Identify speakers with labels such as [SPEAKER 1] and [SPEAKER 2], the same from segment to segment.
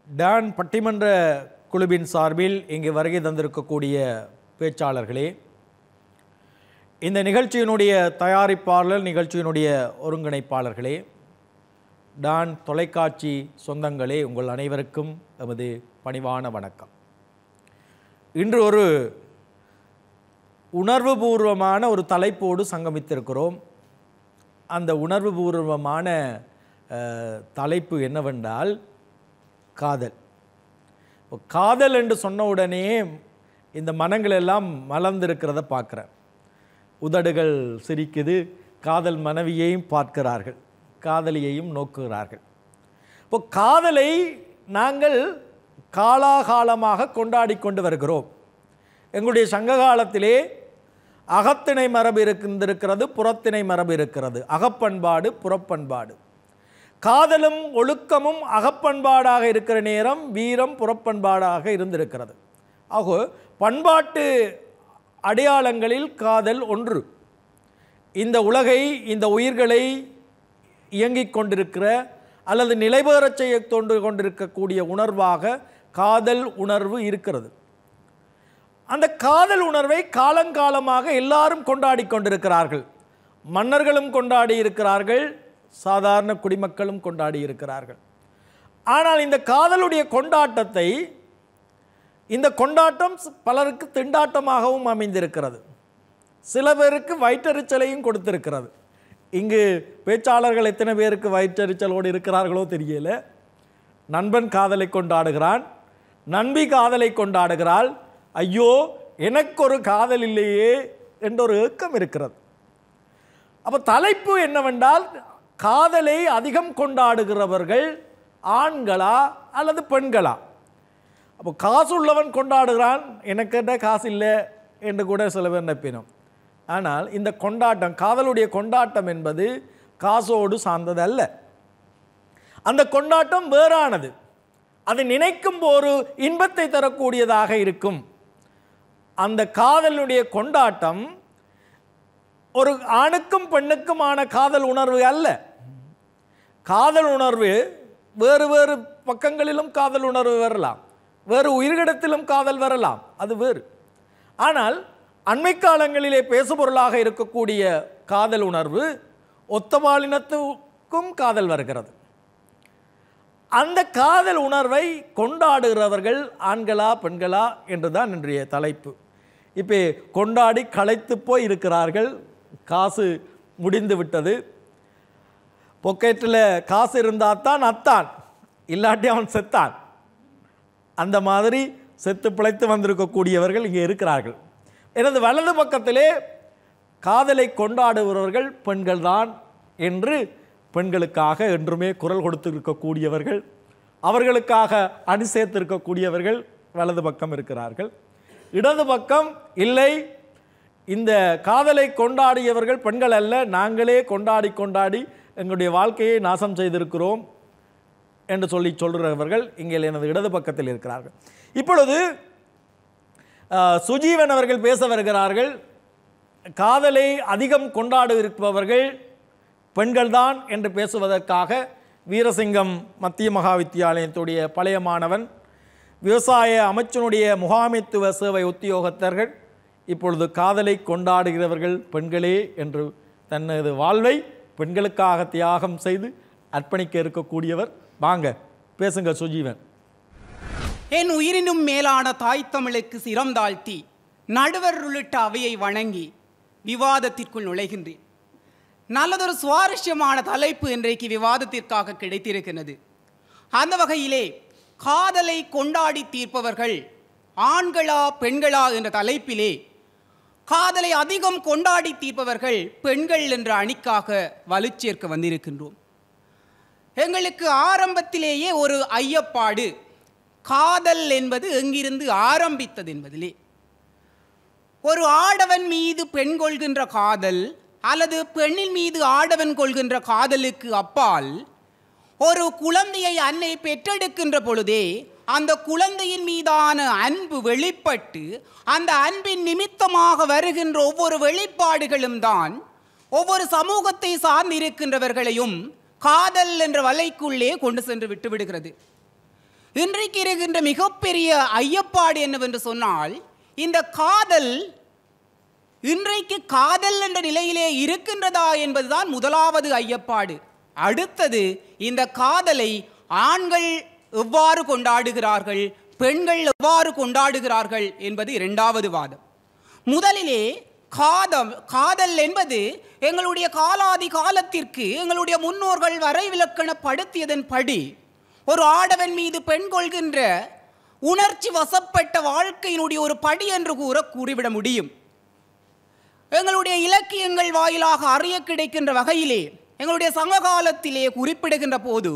[SPEAKER 1] Don பட்டிமன்ற குழுவின் சார்பில் இங்கு வருகை தந்திருக்கக்கூடிய பேச்சாளர்களே இந்த நிகழ்ச்சியினுடைய தயாரிப்பாளர் நிகழ்ச்சியினுடைய ஒருங்கிணைப்பாளர்களே டான் தொலைக்காட்சி சொந்தங்களே உங்கள் அனைவருக்கும் எமது பணிவான வணக்கம் இன்று ஒரு உணர்வுபூர்வமான ஒரு தலைப்போடு சங்கமித்திருக்கிறோம் அந்த உணர்வுபூர்வமான அஹ், தலைப்பு என்னவென்றால் காதல் இப்போ காதல் என்று சொன்ன உடனே இந்த மனங்கள் எல்லாம் மலர்ந்திருக்கிறத பார்க்குறேன் உதடுகள் சிரிக்குது காதல் மனைவியையும் பார்க்கிறார்கள் காதலியையும் நோக்குகிறார்கள் இப்போ காதலை நாங்கள் காலாகாலமாக கொண்டாடி கொண்டு வருகிறோம் எங்களுடைய சங்க காலத்திலே அகத்திணை மரபு இருக்கின்றிருக்கிறது புறத்திணை மரபு இருக்கிறது அகப்பண்பாடு புறப்பண்பாடு காதலும் ஒழுக்கமும் அகப்பண்பாடாக இருக்கிற நேரம் வீரம் புறப்பண்பாடாக இருந்திருக்கிறது ஆகோ பண்பாட்டு அடையாளங்களில் காதல் ஒன்று இந்த உலகை இந்த உயிர்களை இயங்கிக் கொண்டிருக்கிற அல்லது நிலைபெறச் செய்ய தோன்று கொண்டிருக்கக்கூடிய உணர்வாக காதல் உணர்வு இருக்கிறது அந்த காதல் உணர்வை காலங்காலமாக எல்லாரும் கொண்டாடி கொண்டிருக்கிறார்கள் மன்னர்களும் கொண்டாடி இருக்கிறார்கள் சாதாரண குடிமக்களும் கொண்டாடி இருக்கிறார்கள் ஆனால் இந்த காதலுடைய கொண்டாட்டத்தை இந்த கொண்டாட்டம் பலருக்கு திண்டாட்டமாகவும் அமைந்திருக்கிறது சில பேருக்கு வயிற்றெரிச்சலையும் கொடுத்திருக்கிறது இங்கு பேச்சாளர்கள் எத்தனை பேருக்கு வயிற்றெரிச்சலோடு இருக்கிறார்களோ தெரியல நண்பன் காதலை கொண்டாடுகிறான் நண்பி காதலை கொண்டாடுகிறாள் ஐயோ எனக்கு ஒரு காதல் இல்லையே என்ற ஒரு ஏக்கம் இருக்கிறது அப்போ தலைப்பு என்னவென்றால் காதலை அதிகம் கொண்டாடுகிறவர்கள் ஆண்களா அல்லது பெண்களா அப்போ காசு உள்ளவன் கொண்டாடுகிறான் எனக்கிட்ட காசு இல்லை என்று கூட சில பேர் நினைப்பினோம் ஆனால் இந்த கொண்டாட்டம் காதலுடைய கொண்டாட்டம் என்பது காசோடு சார்ந்தது அல்ல அந்த கொண்டாட்டம் வேறானது அது நினைக்கும் ஒரு இன்பத்தை தரக்கூடியதாக இருக்கும் அந்த காதலுடைய கொண்டாட்டம் ஒரு ஆணுக்கும் பெண்ணுக்குமான காதல் உணர்வு அல்ல காதல் உணர்வு வேறு வேறு பக்கங்களிலும் காதல் உணர்வு வரலாம் வேறு உயிர்களிடத்திலும் காதல் வரலாம் அது வேறு ஆனால் அண்மை காலங்களிலே பேசுபொருளாக இருக்கக்கூடிய காதல் உணர்வு ஒத்தபாலினத்துக்கும் காதல் வருகிறது அந்த காதல் உணர்வை கொண்டாடுகிறவர்கள் ஆண்களா பெண்களா என்றுதான் இன்றைய தலைப்பு இப்போ கொண்டாடி களைத்து போய் இருக்கிறார்கள் காசு முடிந்து விட்டது பொக்கெட்டில் காசு இருந்தால் தான் அத்தான் இல்லாட்டி அவன் செத்தான் அந்த மாதிரி செத்து பிழைத்து வந்திருக்கக்கூடியவர்கள் இங்கே இருக்கிறார்கள் எனது வலது பக்கத்திலே காதலை கொண்டாடுபவர்கள் பெண்கள்தான் என்று பெண்களுக்காக என்றுமே குரல் கொடுத்திருக்கக்கூடியவர்கள் அவர்களுக்காக அணி சேர்த்திருக்கக்கூடியவர்கள் வலது பக்கம் இருக்கிறார்கள் இடது பக்கம் இல்லை இந்த காதலை கொண்டாடியவர்கள் பெண்கள் அல்ல நாங்களே கொண்டாடி கொண்டாடி எங்களுடைய வாழ்க்கையை நாசம் செய்திருக்கிறோம் என்று சொல்லி சொல்கிறவர்கள் இங்கே எனது இடது பக்கத்தில் இருக்கிறார்கள் இப்பொழுது அஹ், சுஜீவன் அவர்கள் பேச வருகிறார்கள் காதலை அதிகம் கொண்டாட இருப்பவர்கள் பெண்கள்தான் என்று பேசுவதற்காக வீரசிங்கம் மத்திய மகா வித்தியாலயத்துடைய பழைய மாணவன் விவசாய அமைச்சனுடைய முகாமைத்துவ சேவை உத்தியோகத்தர்கள் இப்பொழுது காதலை கொண்டாடுகிறவர்கள் பெண்களே என்று தனது வாழ்வை பெண்களுக்காக தியாகம் செய்து அர்ப்பணிக்க இருக்கக்கூடியவர் வாங்க பேசுங்க சுஜீவன்
[SPEAKER 2] என் உயிரினும் மேலான தாய் தமிழுக்கு சிரம் தாழ்த்தி நடுவர் உள்ளிட்ட அவையை வணங்கி விவாதத்திற்குள் நுழைகின்றேன் நல்லதொரு சுவாரஸ்யமான தலைப்பு இன்றைக்கு விவாதத்திற்காக கிடைத்திருக்கிறது அந்த வகையிலே காதலை கொண்டாடி தீர்ப்பவர்கள் ஆண்களா பெண்களா என்ற தலைப்பிலே காதலை அதிகம் கொண்டாடி தீர்ப்பவர்கள் பெண்கள் என்ற அணிக்காக வலுச்சேர்க்க வந்திருக்கின்றோம் எங்களுக்கு ஆரம்பத்திலேயே ஒரு ஐயப்பாடு காதல் என்பது எங்கிருந்து ஆரம்பித்தது என்பதிலே ஒரு ஆடவன் மீது பெண் கொள்கின்ற காதல் அல்லது பெண்ணின் மீது ஆடவன் கொள்கின்ற காதலுக்கு அப்பால் ஒரு குழந்தையை அன்னை பெற்றெடுக்கின்ற பொழுதே அந்த குழந்தையின் மீதான அன்பு வெளிப்பட்டு அந்த அன்பின் நிமித்தமாக வருகின்ற ஒவ்வொரு வெளிப்பாடுகளும் தான் ஒவ்வொரு சமூகத்தை சார்ந்திருக்கின்றவர்களையும் காதல் என்ற வலைக்குள்ளே கொண்டு சென்று விட்டு விடுகிறது இன்றைக்கு இருக்கின்ற மிகப்பெரிய ஐயப்பாடு என்னவென்று சொன்னால் இந்த காதல் இன்றைக்கு காதல் என்ற நிலையிலே இருக்கின்றதா என்பதுதான் முதலாவது ஐயப்பாடு அடுத்தது இந்த காதலை ஆண்கள் எவ்வாறு கொண்டாடுகிறார்கள் பெண்கள் எவ்வாறு கொண்டாடுகிறார்கள் என்பது இரண்டாவது வாதம் முதலிலே காதம் காதல் என்பது எங்களுடைய காலாதி காலத்திற்கு எங்களுடைய முன்னோர்கள் வரைவிலக்கணப்படுத்தியதன் படி ஒரு ஆடவன் மீது பெண் கொள்கின்ற உணர்ச்சி வசப்பட்ட வாழ்க்கையினுடைய ஒரு படி என்று கூற கூறிவிட முடியும் எங்களுடைய இலக்கியங்கள் வாயிலாக அறிய கிடைக்கின்ற வகையிலே எங்களுடைய சங்ககாலத்திலே குறிப்பிடுகின்ற போது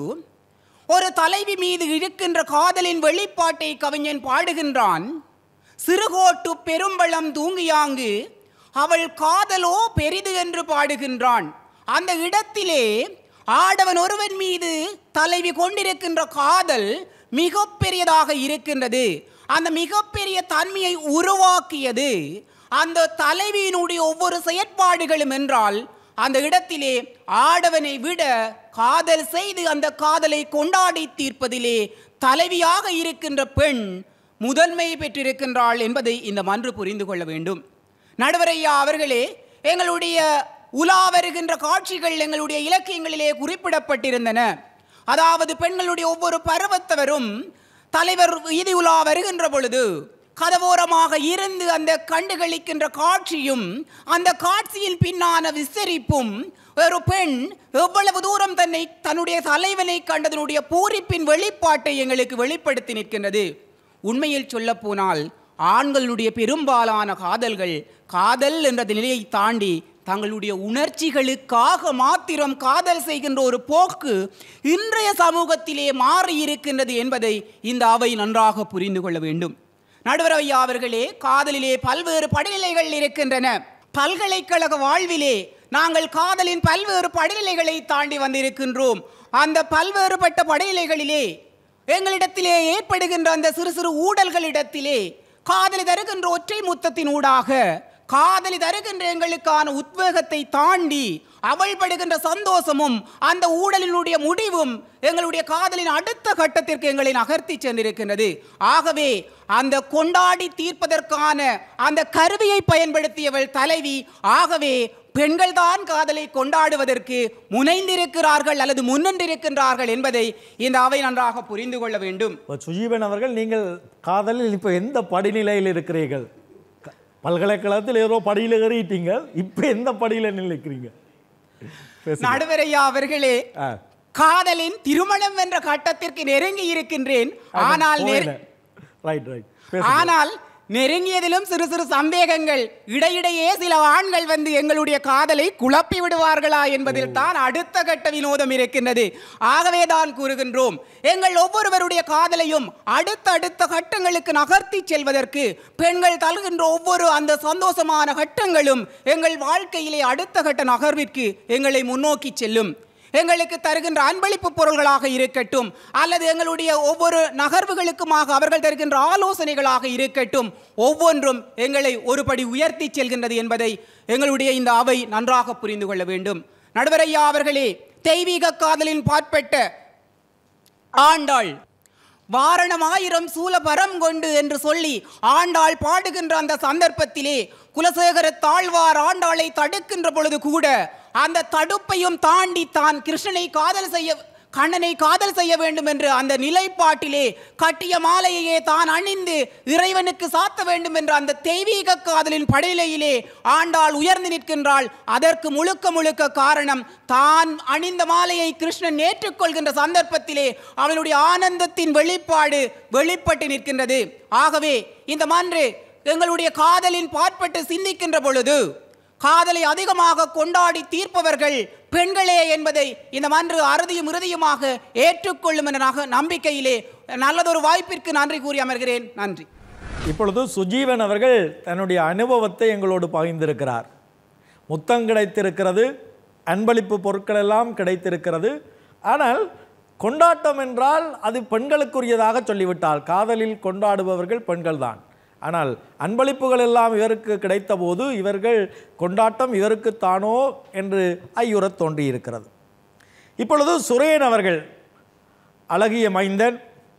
[SPEAKER 2] ஒரு தலைவி மீது இருக்கின்ற காதலின் வெளிப்பாட்டை கவிஞன் பாடுகின்றான் சிறுகோட்டு பெரும்பழம் தூங்கியாங்கு அவள் காதலோ பெரிது என்று பாடுகின்றான் அந்த இடத்திலே ஆடவன் ஒருவன் மீது தலைவி கொண்டிருக்கின்ற காதல் மிகப்பெரியதாக இருக்கின்றது அந்த மிகப்பெரிய தன்மையை உருவாக்கியது அந்த தலைவியினுடைய ஒவ்வொரு செயற்பாடுகளும் என்றால் அந்த இடத்திலே ஆடவனை விட காதல் செய்து அந்த காதலை கொண்டாடி தீர்ப்பதிலே தலைவியாக இருக்கின்ற பெண் முதன்மை பெற்றிருக்கின்றாள் என்பதை இந்த மன்று புரிந்து கொள்ள வேண்டும் நடுவரையா அவர்களே எங்களுடைய உலா வருகின்ற காட்சிகள் எங்களுடைய இலக்கியங்களிலே குறிப்பிடப்பட்டிருந்தன அதாவது பெண்களுடைய ஒவ்வொரு பருவத்தவரும் தலைவர் வீதி உலா வருகின்ற பொழுது கதவோரமாக இருந்து அந்த கண்டுகளிக்கின்ற காட்சியும் அந்த காட்சியின் பின்னான விசரிப்பும் ஒரு பெண் எவ்வளவு தூரம் தன்னை தன்னுடைய தலைவனை கண்டதனுடைய பூரிப்பின் வெளிப்பாட்டை எங்களுக்கு வெளிப்படுத்தி நிற்கின்றது உண்மையில் சொல்லப் போனால் ஆண்களுடைய பெரும்பாலான காதல்கள் காதல் என்ற நிலையை தாண்டி தங்களுடைய உணர்ச்சிகளுக்காக மாத்திரம் காதல் செய்கின்ற ஒரு போக்கு இன்றைய சமூகத்திலே மாறி இருக்கின்றது என்பதை இந்த அவை நன்றாக புரிந்து கொள்ள வேண்டும் நடுவரவையா அவர்களே காதலிலே பல்வேறு படிநிலைகள் இருக்கின்றன பல்கலைக்கழக வாழ்விலே நாங்கள் காதலின் பல்வேறு படிநிலைகளை தாண்டி வந்திருக்கின்றோம் அந்த பல்வேறுபட்ட படிநிலைகளிலே எங்களிடத்திலே ஏற்படுகின்ற அந்த சிறு சிறு ஊடல்களிடத்திலே காதலி தருகின்ற ஒற்றை முத்தத்தின் ஊடாக காதலி தருகின்ற எங்களுக்கான உத்வேகத்தை தாண்டி அவள் படுகின்ற சந்தோஷமும் அந்த ஊடலினுடைய முடிவும் எங்களுடைய காதலின் அடுத்த கட்டத்திற்கு எங்களை நகர்த்தி சென்றிருக்கின்றது ஆகவே அந்த கொண்டாடி தீர்ப்பதற்கான அந்த கருவியை பயன்படுத்தியவள் தலைவி ஆகவே பெண்கள் தான் காதலை கொண்டாடுவதற்கு முனைந்திருக்கிறார்கள் அல்லது முன்னின்றிருக்கின்றார்கள் என்பதை இந்த அவை நன்றாக புரிந்து கொள்ள வேண்டும்
[SPEAKER 1] இப்போ சுஜீவன் அவர்கள் நீங்கள் காதலில் இப்போ எந்த படிநிலையில் இருக்கிறீர்கள் க- பல்கலைக்கழகத்தில் ஏதோ படியில் ஏறிட்டீங்க இப்போ எந்த படியில் நிலைக்கிறீங்க பேசுங்க.
[SPEAKER 2] நடுவரையா அவர்களே
[SPEAKER 1] ஆ.
[SPEAKER 2] காதலின் திருமணம் என்ற கட்டத்திற்கு நெருங்கி இருக்கின்றேன் ஆனால் நெரு-
[SPEAKER 1] ரைட் ரைட்
[SPEAKER 2] ஆனால் நெருங்கியதிலும் சிறு சிறு சந்தேகங்கள் இடையிடையே சில ஆண்கள் வந்து எங்களுடைய காதலை குழப்பி விடுவார்களா என்பதில் தான் அடுத்த கட்ட வினோதம் இருக்கின்றது ஆகவே தான் கூறுகின்றோம் எங்கள் ஒவ்வொருவருடைய காதலையும் அடுத்த அடுத்த கட்டங்களுக்கு நகர்த்தி செல்வதற்கு பெண்கள் தருகின்ற ஒவ்வொரு அந்த சந்தோஷமான கட்டங்களும் எங்கள் வாழ்க்கையிலே அடுத்த கட்ட நகர்விற்கு எங்களை முன்னோக்கி செல்லும் எங்களுக்கு தருகின்ற அன்பளிப்பு பொருள்களாக இருக்கட்டும் அல்லது எங்களுடைய ஒவ்வொரு நகர்வுகளுக்குமாக அவர்கள் தருகின்ற ஆலோசனைகளாக இருக்கட்டும் ஒவ்வொன்றும் எங்களை ஒருபடி உயர்த்தி செல்கின்றது என்பதை எங்களுடைய இந்த அவை நன்றாக புரிந்து கொள்ள வேண்டும் நடுவரையா அவர்களே தெய்வீக காதலின் பாற்பட்ட ஆண்டாள் வாரணமாயிரம் சூலபரம் கொண்டு என்று சொல்லி ஆண்டாள் பாடுகின்ற அந்த சந்தர்ப்பத்திலே குலசேகர தாழ்வார் ஆண்டாளை தடுக்கின்ற பொழுது கூட அந்த தடுப்பையும் தாண்டி தான் கிருஷ்ணனை காதல் செய்ய கண்ணனை காதல் செய்ய வேண்டும் என்று அந்த நிலைப்பாட்டிலே கட்டிய மாலையையே தான் அணிந்து இறைவனுக்கு சாத்த வேண்டும் என்ற அந்த தெய்வீக காதலின் படையிலையிலே ஆண்டாள் உயர்ந்து நிற்கின்றாள் அதற்கு முழுக்க முழுக்க காரணம் தான் அணிந்த மாலையை கிருஷ்ணன் ஏற்றுக்கொள்கின்ற சந்தர்ப்பத்திலே அவனுடைய ஆனந்தத்தின் வெளிப்பாடு வெளிப்பட்டு நிற்கின்றது ஆகவே இந்த மன்று எங்களுடைய காதலின் பாற்பட்டு சிந்திக்கின்ற பொழுது காதலை அதிகமாக கொண்டாடி தீர்ப்பவர்கள் பெண்களே என்பதை இந்த மன்று அறுதியும் இறுதியுமாக ஏற்றுக்கொள்ளும் என்ற நக- நம்பிக்கையிலே நல்லதொரு வாய்ப்பிற்கு நன்றி கூறி அமர்கிறேன் நன்றி
[SPEAKER 1] இப்பொழுது சுஜீவன் அவர்கள் தன்னுடைய அனுபவத்தை எங்களோடு பகிர்ந்திருக்கிறார் முத்தம் கிடைத்திருக்கிறது அன்பளிப்பு பொருட்கள் எல்லாம் கிடைத்திருக்கிறது ஆனால் கொண்டாட்டம் என்றால் அது பெண்களுக்குரியதாக சொல்லிவிட்டால் காதலில் கொண்டாடுபவர்கள் பெண்கள்தான் ஆனால் அன்பளிப்புகள் எல்லாம் இவருக்கு கிடைத்த போது இவர்கள் கொண்டாட்டம் இவருக்குத்தானோ என்று ஐயுறத் தோன்றியிருக்கிறது இப்பொழுது சுரேன் அவர்கள் அழகிய மைந்தன்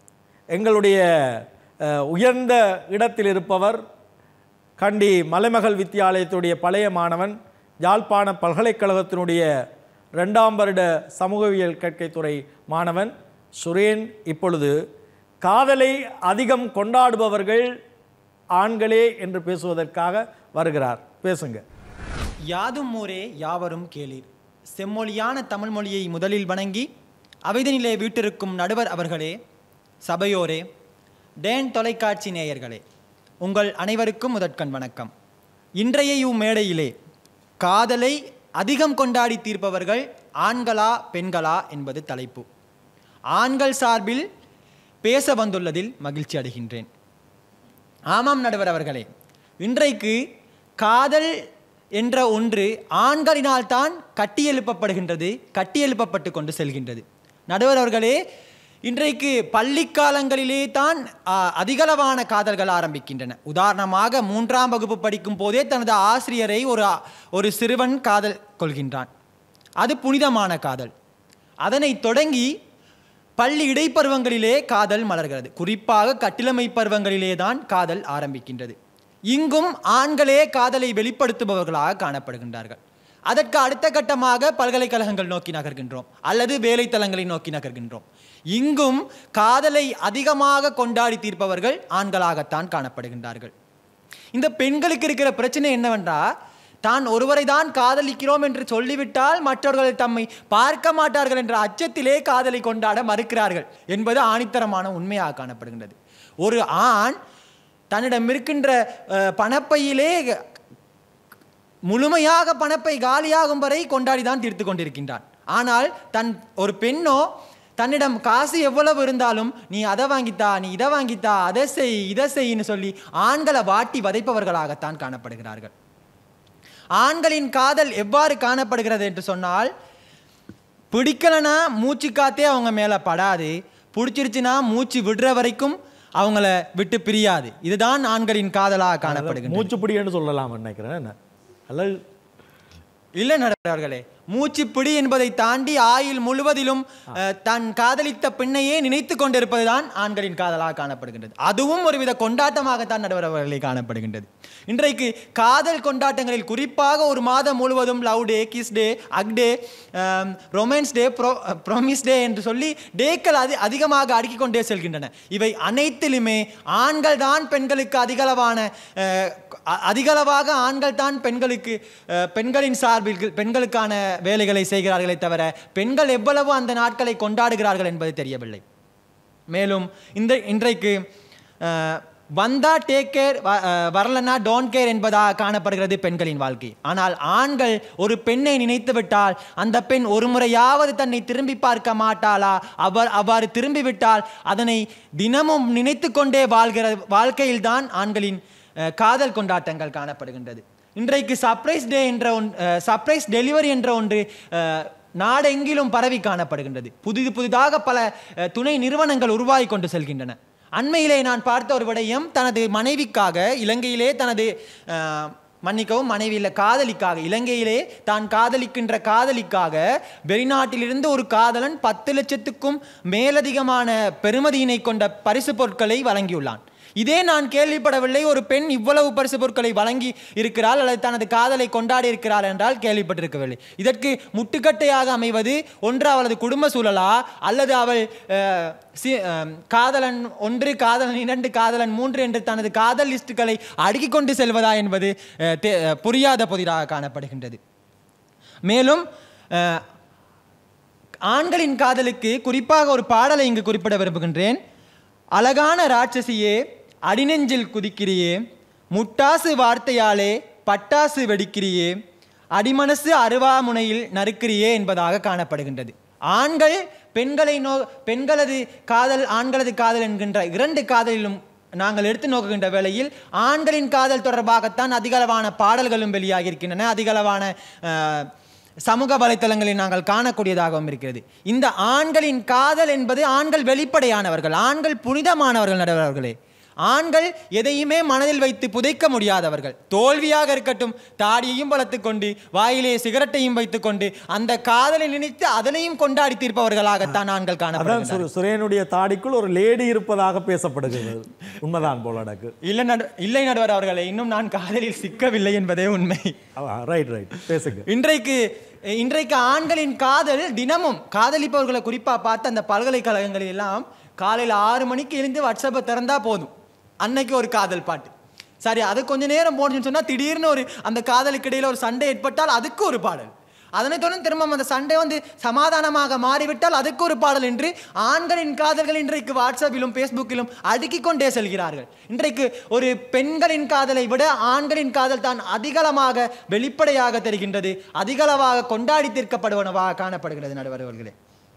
[SPEAKER 1] எங்களுடைய அஹ், உயர்ந்த இடத்தில் இருப்பவர் கண்டி மலைமகள் வித்தியாலயத்துடைய பழைய மாணவன் யாழ்ப்பாண பல்கலைக்கழகத்தினுடைய ரெண்டாம் வருட சமூகவியல் கற்கைத்துறை மாணவன் சுரேன் இப்பொழுது காதலை அதிகம் கொண்டாடுபவர்கள் ஆண்களே என்று பேசுவதற்காக வருகிறார் பேசுங்க
[SPEAKER 3] யாதும் ஊரே யாவரும் கேளீர் செம்மொழியான தமிழ் மொழியை முதலில் வணங்கி அவைதனிலே வீட்டிருக்கும் நடுவர் அவர்களே சபையோரே டேன் தொலைக்காட்சி நேயர்களே உங்கள் அனைவருக்கும் முதற்கண் வணக்கம் இன்றைய இம்மேடையிலே காதலை அதிகம் கொண்டாடி தீர்ப்பவர்கள் ஆண்களா பெண்களா என்பது தலைப்பு ஆண்கள் சார்பில் பேச வந்துள்ளதில் மகிழ்ச்சி அடைகின்றேன் ஆமாம் நடுவர் அவர்களே இன்றைக்கு காதல் என்ற ஒன்று ஆண்களினால் தான் கட்டியெழுப்பப்படுகின்றது கட்டியெழுப்பப்பட்டு கொண்டு செல்கின்றது நடுவர் அவர்களே இன்றைக்கு பள்ளிக்காலங்களிலே தான் ஆ, அதிகளவான காதல்கள் ஆரம்பிக்கின்றன உதாரணமாக மூன்றாம் வகுப்பு படிக்கும் போதே தனது ஆசிரியரை ஒரு ஆ- ஒரு சிறுவன் காதல் கொள்கின்றான் அது புனிதமான காதல் அதனை தொடங்கி பள்ளி இடைப்பருவங்களிலே காதல் மலர்கிறது குறிப்பாக கட்டிலமை பருவங்களிலே தான் காதல் ஆரம்பிக்கின்றது இங்கும் ஆண்களே காதலை வெளிப்படுத்துபவர்களாக காணப்படுகின்றார்கள் அதற்கு அடுத்த கட்டமாக பல்கலைக்கழகங்கள் நோக்கி நகர்கின்றோம் அல்லது வேலைத்தலங்களை நோக்கி நகர்கின்றோம் இங்கும் காதலை அதிகமாக கொண்டாடி தீர்ப்பவர்கள் ஆண்களாகத்தான் காணப்படுகின்றார்கள் இந்த பெண்களுக்கு இருக்கிற பிரச்சனை என்னவென்றா தான் ஒருவரை தான் காதலிக்கிறோம் என்று சொல்லிவிட்டால் மற்றவர்கள் தம்மை பார்க்க மாட்டார்கள் என்ற அச்சத்திலே காதலை கொண்டாட மறுக்கிறார்கள் என்பது ஆணித்தரமான உண்மையாக காணப்படுகின்றது ஒரு ஆண் தன்னிடம் இருக்கின்ற அஹ், பணப்பையிலே முழுமையாக பணப்பை காலியாகும் வரை கொண்டாடி தான் தீர்த்து கொண்டிருக்கின்றான் ஆனால் தன் ஒரு பெண்ணோ தன்னிடம் காசு எவ்வளவு இருந்தாலும் நீ அதை வாங்கித்தா நீ இதை வாங்கித்தா அதை செய் இதை செய்யின்னு சொல்லி ஆண்களை வாட்டி வதைப்பவர்களாகத்தான் காணப்படுகிறார்கள் ஆண்களின் காதல் எவ்வாறு காணப்படுகிறது என்று சொன்னால் பிடிக்கலனா மூச்சு காத்தே அவங்க மேலே படாது பிடிச்சிருச்சுன்னா மூச்சு விடுற வரைக்கும் அவங்கள விட்டு பிரியாது இதுதான் ஆண்களின் காதலாக காணப்படுகிறது
[SPEAKER 1] மூச்சுப்பிடி என்று சொல்லலாம் நினைக்கிறேன் என்ன அல்லது
[SPEAKER 3] இல்லை நடுவர்களே மூச்சுப்பிடி என்பதை தாண்டி ஆயுள் முழுவதிலும் அஹ், தன் காதலித்த பெண்ணையே நினைத்து கொண்டிருப்பதுதான் ஆண்களின் காதலாக காணப்படுகின்றது அதுவும் ஒருவித கொண்டாட்டமாகத்தான் நடுவர் அவர்களே காணப்படுகின்றது இன்றைக்கு காதல் கொண்டாட்டங்களில் குறிப்பாக ஒரு மாதம் முழுவதும் லவ் டே kiss day hug day romance day pro promise day என்று சொல்லி டேக்கள் அது அதிகமாக அடுக்கிக் கொண்டே செல்கின்றன இவை அனைத்திலுமே ஆண்கள் தான் பெண்களுக்கு அதிகளவான அஹ், அ- அதிகளவாக ஆண்கள் தான் பெண்களுக்கு அஹ், பெண்களின் சார்பில் பெண்களுக்கான வேலைகளை செய்கிறார்களே தவிர பெண்கள் எவ்வளவு அந்த நாட்களை கொண்டாடுகிறார்கள் என்பது தெரியவில்லை மேலும் இந்த இன்றைக்கு அஹ், வந்தா டேக் கேர் வரலன்னா டோன்ட் கேர் என்பதாக காணப்படுகிறது பெண்களின் வாழ்க்கை ஆனால் ஆண்கள் ஒரு பெண்ணை நினைத்து விட்டால் அந்த பெண் ஒரு முறையாவது தன்னை திரும்பி பார்க்க மாட்டாளா அவர் அவ்வாறு திரும்பி விட்டால் அதனை தினமும் நினைத்து கொண்டே வாழ்கிற வாழ்க்கையில்தான் ஆண்களின் அஹ், காதல் கொண்டாட்டங்கள் காணப்படுகின்றது இன்றைக்கு சர்ப்ரைஸ் டே என்ற ஒன் சர்ப்ரைஸ் டெலிவரி என்ற ஒன்று அஹ், நாடெங்கிலும் பரவி காணப்படுகின்றது புதிது புதிதாக பல அஹ், துணை நிறுவனங்கள் உருவாகி கொண்டு செல்கின்றன அண்மையிலே நான் பார்த்த ஒரு விடயம் தனது மனைவிக்காக இலங்கையிலே தனது அஹ், மன்னிக்கவும் மனைவி இல்லை காதலிக்காக இலங்கையிலே தான் காதலிக்கின்ற காதலிக்காக வெளிநாட்டிலிருந்து ஒரு காதலன் பத்து லட்சத்துக்கும் மேலதிகமான பெறுமதியினை கொண்ட பரிசு பொருட்களை வழங்கியுள்ளான் இதே நான் கேள்விப்படவில்லை ஒரு பெண் இவ்வளவு பரிசு பொருட்களை வழங்கி இருக்கிறாள் அல்லது தனது காதலை கொண்டாடி இருக்கிறாள் என்றால் கேள்விப்பட்டிருக்கவில்லை இதற்கு முட்டுக்கட்டையாக அமைவது ஒன்று அவளது குடும்ப சூழலா அல்லது அவள் அஹ், சி- அஹ், காதலன் ஒன்று காதலன் இரண்டு காதலன் மூன்று என்று தனது காதல் லிஸ்டுகளை அடுக்கிக் கொண்டு செல்வதா என்பது அஹ், தெ- அஹ், புரியாத புதிராக காணப்படுகின்றது மேலும் அஹ், ஆண்களின் காதலுக்கு குறிப்பாக ஒரு பாடலை இங்கு குறிப்பிட விரும்புகின்றேன் அழகான ராட்சசியே அடிநெஞ்சில் குதிக்கிறியே முட்டாசு வார்த்தையாலே பட்டாசு வெடிக்கிறியே அடிமனசு அருவாமுனையில் நறுக்கிறியே என்பதாக காணப்படுகின்றது ஆண்கள் பெண்களை நோ பெண்களது காதல் ஆண்களது காதல் என்கின்ற இரண்டு காதலிலும் நாங்கள் எடுத்து நோக்குகின்ற வேளையில் ஆண்களின் காதல் தொடர்பாகத்தான் அதிகளவான பாடல்களும் வெளியாகி இருக்கின்றன அதிகளவான அஹ், சமூக வலைத்தளங்களில் நாங்கள் காணக்கூடியதாகவும் இருக்கிறது இந்த ஆண்களின் காதல் என்பது ஆண்கள் வெளிப்படையானவர்கள் ஆண்கள் புனிதமானவர்கள் நடுவர்களே ஆண்கள் எதையுமே மனதில் வைத்து புதைக்க முடியாதவர்கள் தோல்வியாக இருக்கட்டும் தாடியையும் வளர்த்துக் கொண்டு வாயிலே சிகரெட்டையும் வைத்துக்கொண்டு அந்த காதலை நினைத்து அதனையும் கொண்டாடி தீர்ப்பவர்களாகத்தான் ஆண்கள்
[SPEAKER 1] அதான்
[SPEAKER 3] காணப்படுகிறார்கள்
[SPEAKER 1] சுர- சுரேனுடைய தாடிக்குள் ஒரு லேடி இருப்பதாக பேசப்படுகிறது உண்மைதான் போல எனக்கு
[SPEAKER 3] இல்லை நடு இல்லை நடுவர் அவர்களே இன்னும் நான் காதலில் சிக்கவில்லை என்பதே உண்மை
[SPEAKER 1] ரைட் ரைட் பேசுங்க
[SPEAKER 3] இன்றைக்கு இன்றைக்கு ஆண்களின் காதல் தினமும் காதலிப்பவர்களை குறிப்பா பார்த்து அந்த பல்கலைக்கழகங்களில் எல்லாம் காலையில் ஆறு மணிக்கு எழுந்து வாட்ஸ்அப்பை திறந்தா போதும் அன்னைக்கு ஒரு காதல் பாட்டு சரி அது கொஞ்ச நேரம் போனுச்சுன்னு சொன்னா திடீர்னு ஒரு அந்த காதலுக்கு இடையில ஒரு சண்டை ஏற்பட்டால் அதுக்கு ஒரு பாடல் அதனைத் தொடர்ந்து திரும்ப அந்த சண்டை வந்து சமாதானமாக மாறிவிட்டால் அதுக்கு ஒரு பாடல் என்று ஆண்களின் காதல்கள் இன்றைக்கு வாட்ஸ்அப்பிலும் ஃபேஸ்புக்கிலும் அடுக்கிக் கொண்டே செல்கிறார்கள் இன்றைக்கு ஒரு பெண்களின் காதலை விட ஆண்களின் காதல் தான் அதிகளமாக வெளிப்படையாக தெரிகின்றது அதிகளவாக கொண்டாடி தீர்க்கப்படுவனவாக காணப்படுகிறது நடுவர் அவர்களே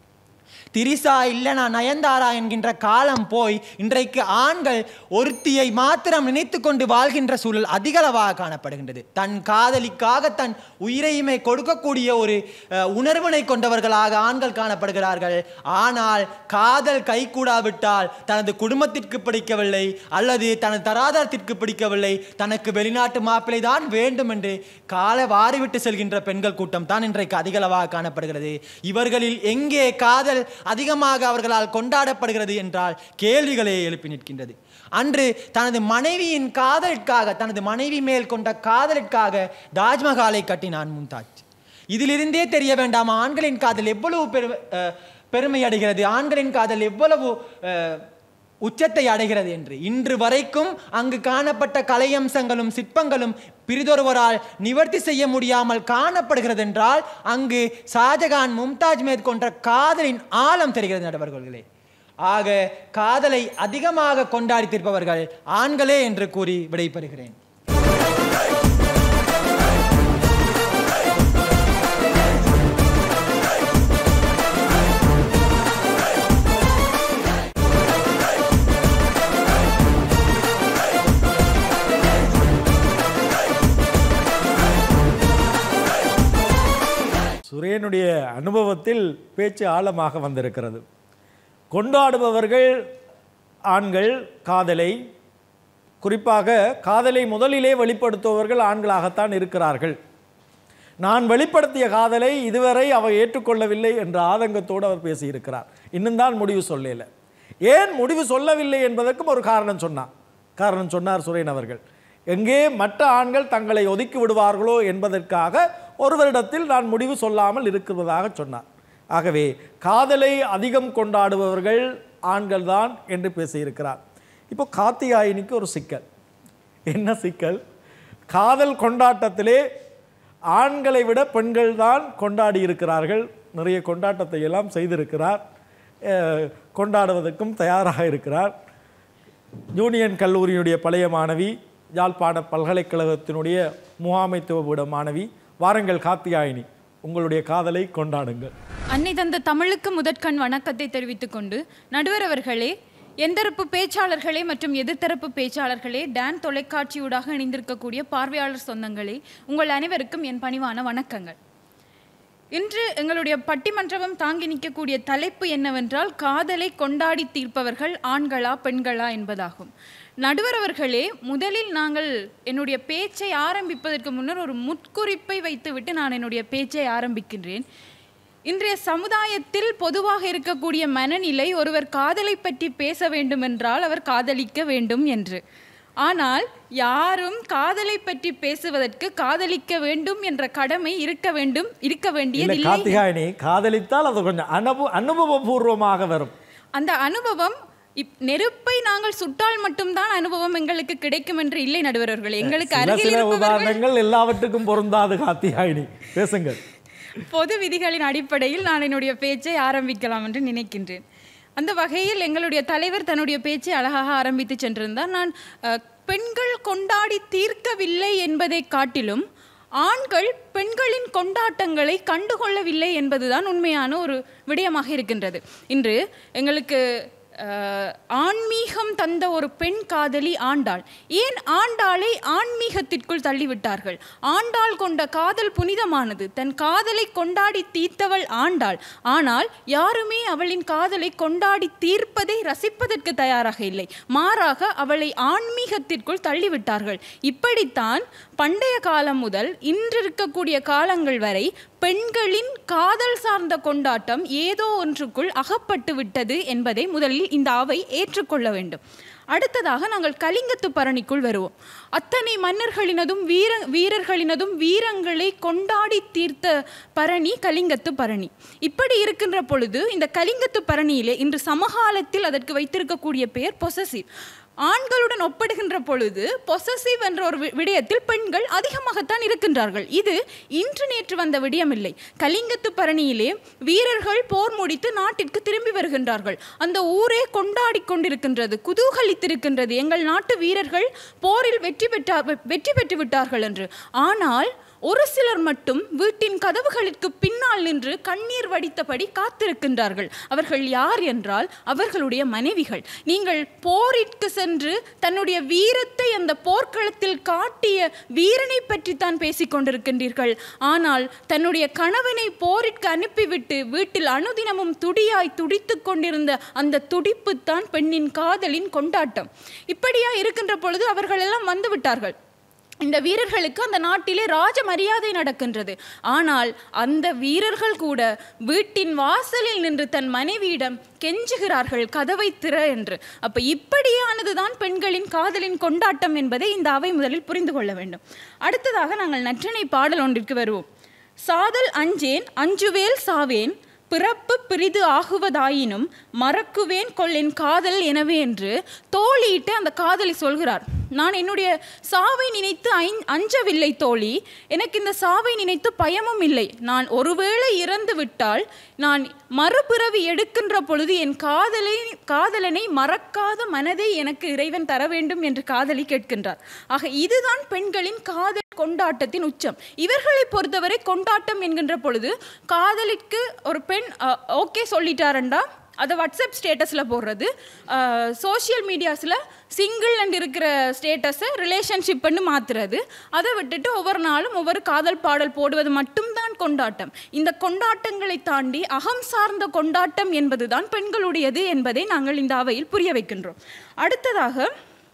[SPEAKER 3] திரிசா இல்லனா நயன்தாரா என்கின்ற காலம் போய் இன்றைக்கு ஆண்கள் ஒருத்தியை மாத்திரம் நினைத்து கொண்டு வாழ்கின்ற சூழல் அதிகளவாக காணப்படுகின்றது தன் காதலிக்காக தன் உயிரையுமே கொடுக்கக்கூடிய ஒரு அஹ், உணர்வினை கொண்டவர்களாக ஆண்கள் காணப்படுகிறார்கள் ஆனால் காதல் கைகூடாவிட்டால் தனது குடும்பத்திற்கு பிடிக்கவில்லை அல்லது தனது தராதரத்திற்கு பிடிக்கவில்லை தனக்கு வெளிநாட்டு மாப்பிள்ளை தான் வேண்டும் என்று காலை வாரிவிட்டு செல்கின்ற பெண்கள் கூட்டம் தான் இன்றைக்கு அதிகளவாக காணப்படுகிறது இவர்களில் எங்கே காதல் அதிகமாக அவர்களால் கொண்டாடப்படுகிறது என்றால் கேள்விகளே எழுப்பி நிற்கின்றது அன்று தனது மனைவியின் காதலுக்காக தனது மனைவி மேல் கொண்ட காதலுக்காக தாஜ்மஹாலை கட்டினான் மும்தாஜ் இதிலிருந்தே தெரிய வேண்டாம் ஆண்களின் காதல் எவ்வளவு பெரு அஹ், பெருமை அடைகிறது ஆண்களின் காதல் எவ்வளவு அஹ், உச்சத்தை அடைகிறது என்று இன்று வரைக்கும் அங்கு காணப்பட்ட கலையம்சங்களும் சிற்பங்களும் பிரிதொருவரால் நிவர்த்தி செய்ய முடியாமல் காணப்படுகிறது என்றால் அங்கு ஷாஜகான் மும்தாஜ் மேற்கொண்ட காதலின் ஆழம் தெரிகிறது நடுவர்களே ஆக காதலை அதிகமாக கொண்டாடி தீர்ப்பவர்கள் ஆண்களே என்று கூறி விடைபெறுகிறேன்
[SPEAKER 1] சுரேனுடைய அனுபவத்தில் பேச்சு ஆழமாக வந்திருக்கிறது கொண்டாடுபவர்கள் ஆண்கள் காதலை குறிப்பாக காதலை முதலிலே வெளிப்படுத்துபவர்கள் ஆண்களாகத்தான் இருக்கிறார்கள் நான் வெளிப்படுத்திய காதலை இதுவரை அவர் ஏற்றுக்கொள்ளவில்லை என்ற ஆதங்கத்தோடு அவர் பேசியிருக்கிறார் இன்னும் தான் முடிவு சொல்லல ஏன் முடிவு சொல்லவில்லை என்பதற்கும் ஒரு காரணம் சொன்னார் காரணம் சொன்னார் சுரேன் அவர்கள் எங்கே மற்ற ஆண்கள் தங்களை ஒதுக்கி விடுவார்களோ என்பதற்காக ஒருவரிடத்தில் நான் முடிவு சொல்லாமல் இருக்கிறதாக சொன்னார் ஆகவே காதலை அதிகம் கொண்டாடுபவர்கள் ஆண்கள்தான் என்று பேசியிருக்கிறார் இப்போ காத்தியாயினிக்கு ஒரு சிக்கல் என்ன சிக்கல் காதல் கொண்டாட்டத்திலே ஆண்களை விட பெண்கள் தான் கொண்டாடி இருக்கிறார்கள் நிறைய கொண்டாட்டத்தை எல்லாம் செய்திருக்கிறார் அஹ், கொண்டாடுவதற்கும் தயாராக இருக்கிறார் யூனியன் கல்லூரியினுடைய பழைய மாணவி யாழ்ப்பாண பல்கலைக்கழகத்தினுடைய முகாமைத்துவ மாணவி வாருங்கள் காத்தியாயினி உங்களுடைய காதலை கொண்டாடுங்கள்
[SPEAKER 4] அன்னை தந்த தமிழுக்கு முதற்கண் வணக்கத்தை தெரிவித்துக் கொண்டு நடுவர் அவர்களே எந்தரப்பு பேச்சாளர்களே மற்றும் எதிர்த்தரப்பு பேச்சாளர்களே டான் தொலைக்காட்சியூடாக இணைந்திருக்கக்கூடிய பார்வையாளர் சொந்தங்களே உங்கள் அனைவருக்கும் என் பணிவான வணக்கங்கள் இன்று எங்களுடைய பட்டிமன்றமும் தாங்கி நிற்கக்கூடிய தலைப்பு என்னவென்றால் காதலை கொண்டாடி தீர்ப்பவர்கள் ஆண்களா பெண்களா என்பதாகும் நடுவர் அவர்களே முதலில் நாங்கள் என்னுடைய பேச்சை ஆரம்பிப்பதற்கு முன்னர் ஒரு முற்குறிப்பை வைத்துவிட்டு நான் என்னுடைய பேச்சை ஆரம்பிக்கின்றேன் இன்றைய சமுதாயத்தில் பொதுவாக இருக்கக்கூடிய மனநிலை ஒருவர் காதலை பற்றி பேச வேண்டுமென்றால் அவர் காதலிக்க வேண்டும் என்று ஆனால் யாரும் காதலை பற்றி பேசுவதற்கு காதலிக்க வேண்டும் என்ற கடமை இருக்க வேண்டும் இருக்க
[SPEAKER 1] இல்லை
[SPEAKER 4] வேண்டியதில்லை
[SPEAKER 1] கார்த்திகாயினி காதலித்தால் அது கொஞ்சம் அனுபவ அனுபவபூர்வமாக வரும்
[SPEAKER 4] அந்த அனுபவம் இப் நெருப்பை நாங்கள் சுட்டால் மட்டும்தான் அனுபவம் எங்களுக்கு கிடைக்கும் என்று இல்லை நடுவர்கள் எங்களுக்கு
[SPEAKER 1] சில
[SPEAKER 4] அருகில்
[SPEAKER 1] சில
[SPEAKER 4] இருப்பவர்கள்
[SPEAKER 1] உதாரணங்கள் எல்லாவற்றுக்கும் பொருந்தாது கார்த்திகாயினி பேசுங்கள்
[SPEAKER 4] பொது விதிகளின் அடிப்படையில் நான் என்னுடைய பேச்சை ஆரம்பிக்கலாம் என்று நினைக்கின்றேன் அந்த வகையில் எங்களுடைய தலைவர் தன்னுடைய பேச்சை அழகாக ஆரம்பித்து சென்றிருந்தார் நான் அஹ், பெண்கள் கொண்டாடி தீர்க்கவில்லை என்பதை காட்டிலும் ஆண்கள் பெண்களின் கொண்டாட்டங்களை கண்டுகொள்ளவில்லை என்பதுதான் உண்மையான ஒரு விடயமாக இருக்கின்றது இன்று எங்களுக்கு அஹ், ஆன்மீகம் தந்த ஒரு பெண் காதலி ஆண்டாள் ஏன் ஆண்டாளை ஆன்மீகத்திற்குள் தள்ளிவிட்டார்கள் ஆண்டாள் கொண்ட காதல் புனிதமானது தன் காதலை கொண்டாடி தீர்த்தவள் ஆண்டாள் ஆனால் யாருமே அவளின் காதலை கொண்டாடி தீர்ப்பதை ரசிப்பதற்கு தயாராக இல்லை மாறாக அவளை ஆன்மீகத்திற்குள் தள்ளிவிட்டார்கள் இப்படித்தான் பண்டைய காலம் முதல் இன்று இருக்கக்கூடிய காலங்கள் வரை பெண்களின் காதல் சார்ந்த கொண்டாட்டம் ஏதோ ஒன்றுக்குள் அகப்பட்டு விட்டது என்பதை முதலில் இந்த அவை ஏற்றுக்கொள்ள வேண்டும் அடுத்ததாக நாங்கள் கலிங்கத்து பரணிக்குள் வருவோம் அத்தனை மன்னர்களினதும் வீர வீரர்களினதும் வீரங்களை கொண்டாடி தீர்த்த பரணி கலிங்கத்து பரணி இப்படி இருக்கின்ற பொழுது இந்த கலிங்கத்து பரணியிலே இன்று சமகாலத்தில் அதற்கு வைத்திருக்கக்கூடிய பெயர் பொசசிவ் ஆண்களுடன் ஒப்பிடுகின்ற பொழுது பொசசிவ் என்ற ஒரு வி- விடயத்தில் பெண்கள் அதிகமாகத்தான் இருக்கின்றார்கள் இது இன்று நேற்று வந்த விடயமில்லை கலிங்கத்து பரணியிலே வீரர்கள் போர் முடித்து நாட்டிற்கு திரும்பி வருகின்றார்கள் அந்த ஊரே கொண்டாடி கொண்டிருக்கின்றது குதூகலித்திருக்கின்றது எங்கள் நாட்டு வீரர்கள் போரில் வெற்றி பெற்றார் வெற்றி பெற்று விட்டார்கள் என்று ஆனால் ஒரு சிலர் மட்டும் வீட்டின் கதவுகளுக்கு பின்னால் நின்று கண்ணீர் வடித்தபடி காத்திருக்கின்றார்கள் அவர்கள் யார் என்றால் அவர்களுடைய மனைவிகள் நீங்கள் போரிற்கு சென்று தன்னுடைய வீரத்தை அந்த போர்க்களத்தில் காட்டிய வீரனை பற்றி தான் பேசிக் கொண்டிருக்கின்றீர்கள் ஆனால் தன்னுடைய கணவனை போரிற்கு அனுப்பிவிட்டு வீட்டில் அனுதினமும் துடியாய் துடித்துக் கொண்டிருந்த அந்த துடிப்பு தான் பெண்ணின் காதலின் கொண்டாட்டம் இப்படியா இருக்கின்ற பொழுது அவர்கள் எல்லாம் வந்து விட்டார்கள் இந்த வீரர்களுக்கு அந்த நாட்டிலே ராஜ மரியாதை நடக்கின்றது ஆனால் அந்த வீரர்கள் கூட வீட்டின் வாசலில் நின்று தன் மனைவியிடம் கெஞ்சுகிறார்கள் கதவை திற என்று அப்ப இப்படியானதுதான் பெண்களின் காதலின் கொண்டாட்டம் என்பதை இந்த அவை முதலில் புரிந்து கொள்ள வேண்டும் அடுத்ததாக நாங்கள் நற்றினை பாடல் ஒன்றிற்கு வருவோம் சாதல் அஞ்சேன் அஞ்சுவேல் சாவேன் பிறப்பு பிரிது ஆகுவதாயினும் மறக்குவேன் கொள்ளென் காதல் எனவே என்று தோழியிட்டு அந்த காதலி சொல்கிறார் நான் என்னுடைய சாவை நினைத்து ஐ- அஞ்சவில்லை தோழி எனக்கு இந்த சாவை நினைத்து பயமும் இல்லை நான் ஒருவேளை இறந்து விட்டால் நான் மறுபிறவி எடுக்கின்ற பொழுது என் காதலை காதலனை மறக்காத மனதை எனக்கு இறைவன் தர வேண்டும் என்று காதலி கேட்கின்றார் ஆக இதுதான் பெண்களின் காதல் கொண்டாட்டத்தின் உச்சம் இவர்களை பொறுத்தவரை கொண்டாட்டம் என்கின்ற பொழுது காதலிக்கு ஒரு பெண் ஓகே சொல்லிட்டாரண்டா அதை வாட்ஸ்அப் ஸ்டேட்டஸில் போடுறது சோஷியல் மீடியாஸில் சிங்கிள் அண்ட் இருக்கிற ஸ்டேட்டஸை ரிலேஷன்ஷிப்னு மாற்றுறது அதை விட்டுட்டு ஒவ்வொரு நாளும் ஒவ்வொரு காதல் பாடல் போடுவது மட்டும்தான் கொண்டாட்டம் இந்த கொண்டாட்டங்களை தாண்டி அகம் சார்ந்த கொண்டாட்டம் என்பதுதான் பெண்களுடையது என்பதை நாங்கள் இந்த அவையில் புரிய வைக்கின்றோம் அடுத்ததாக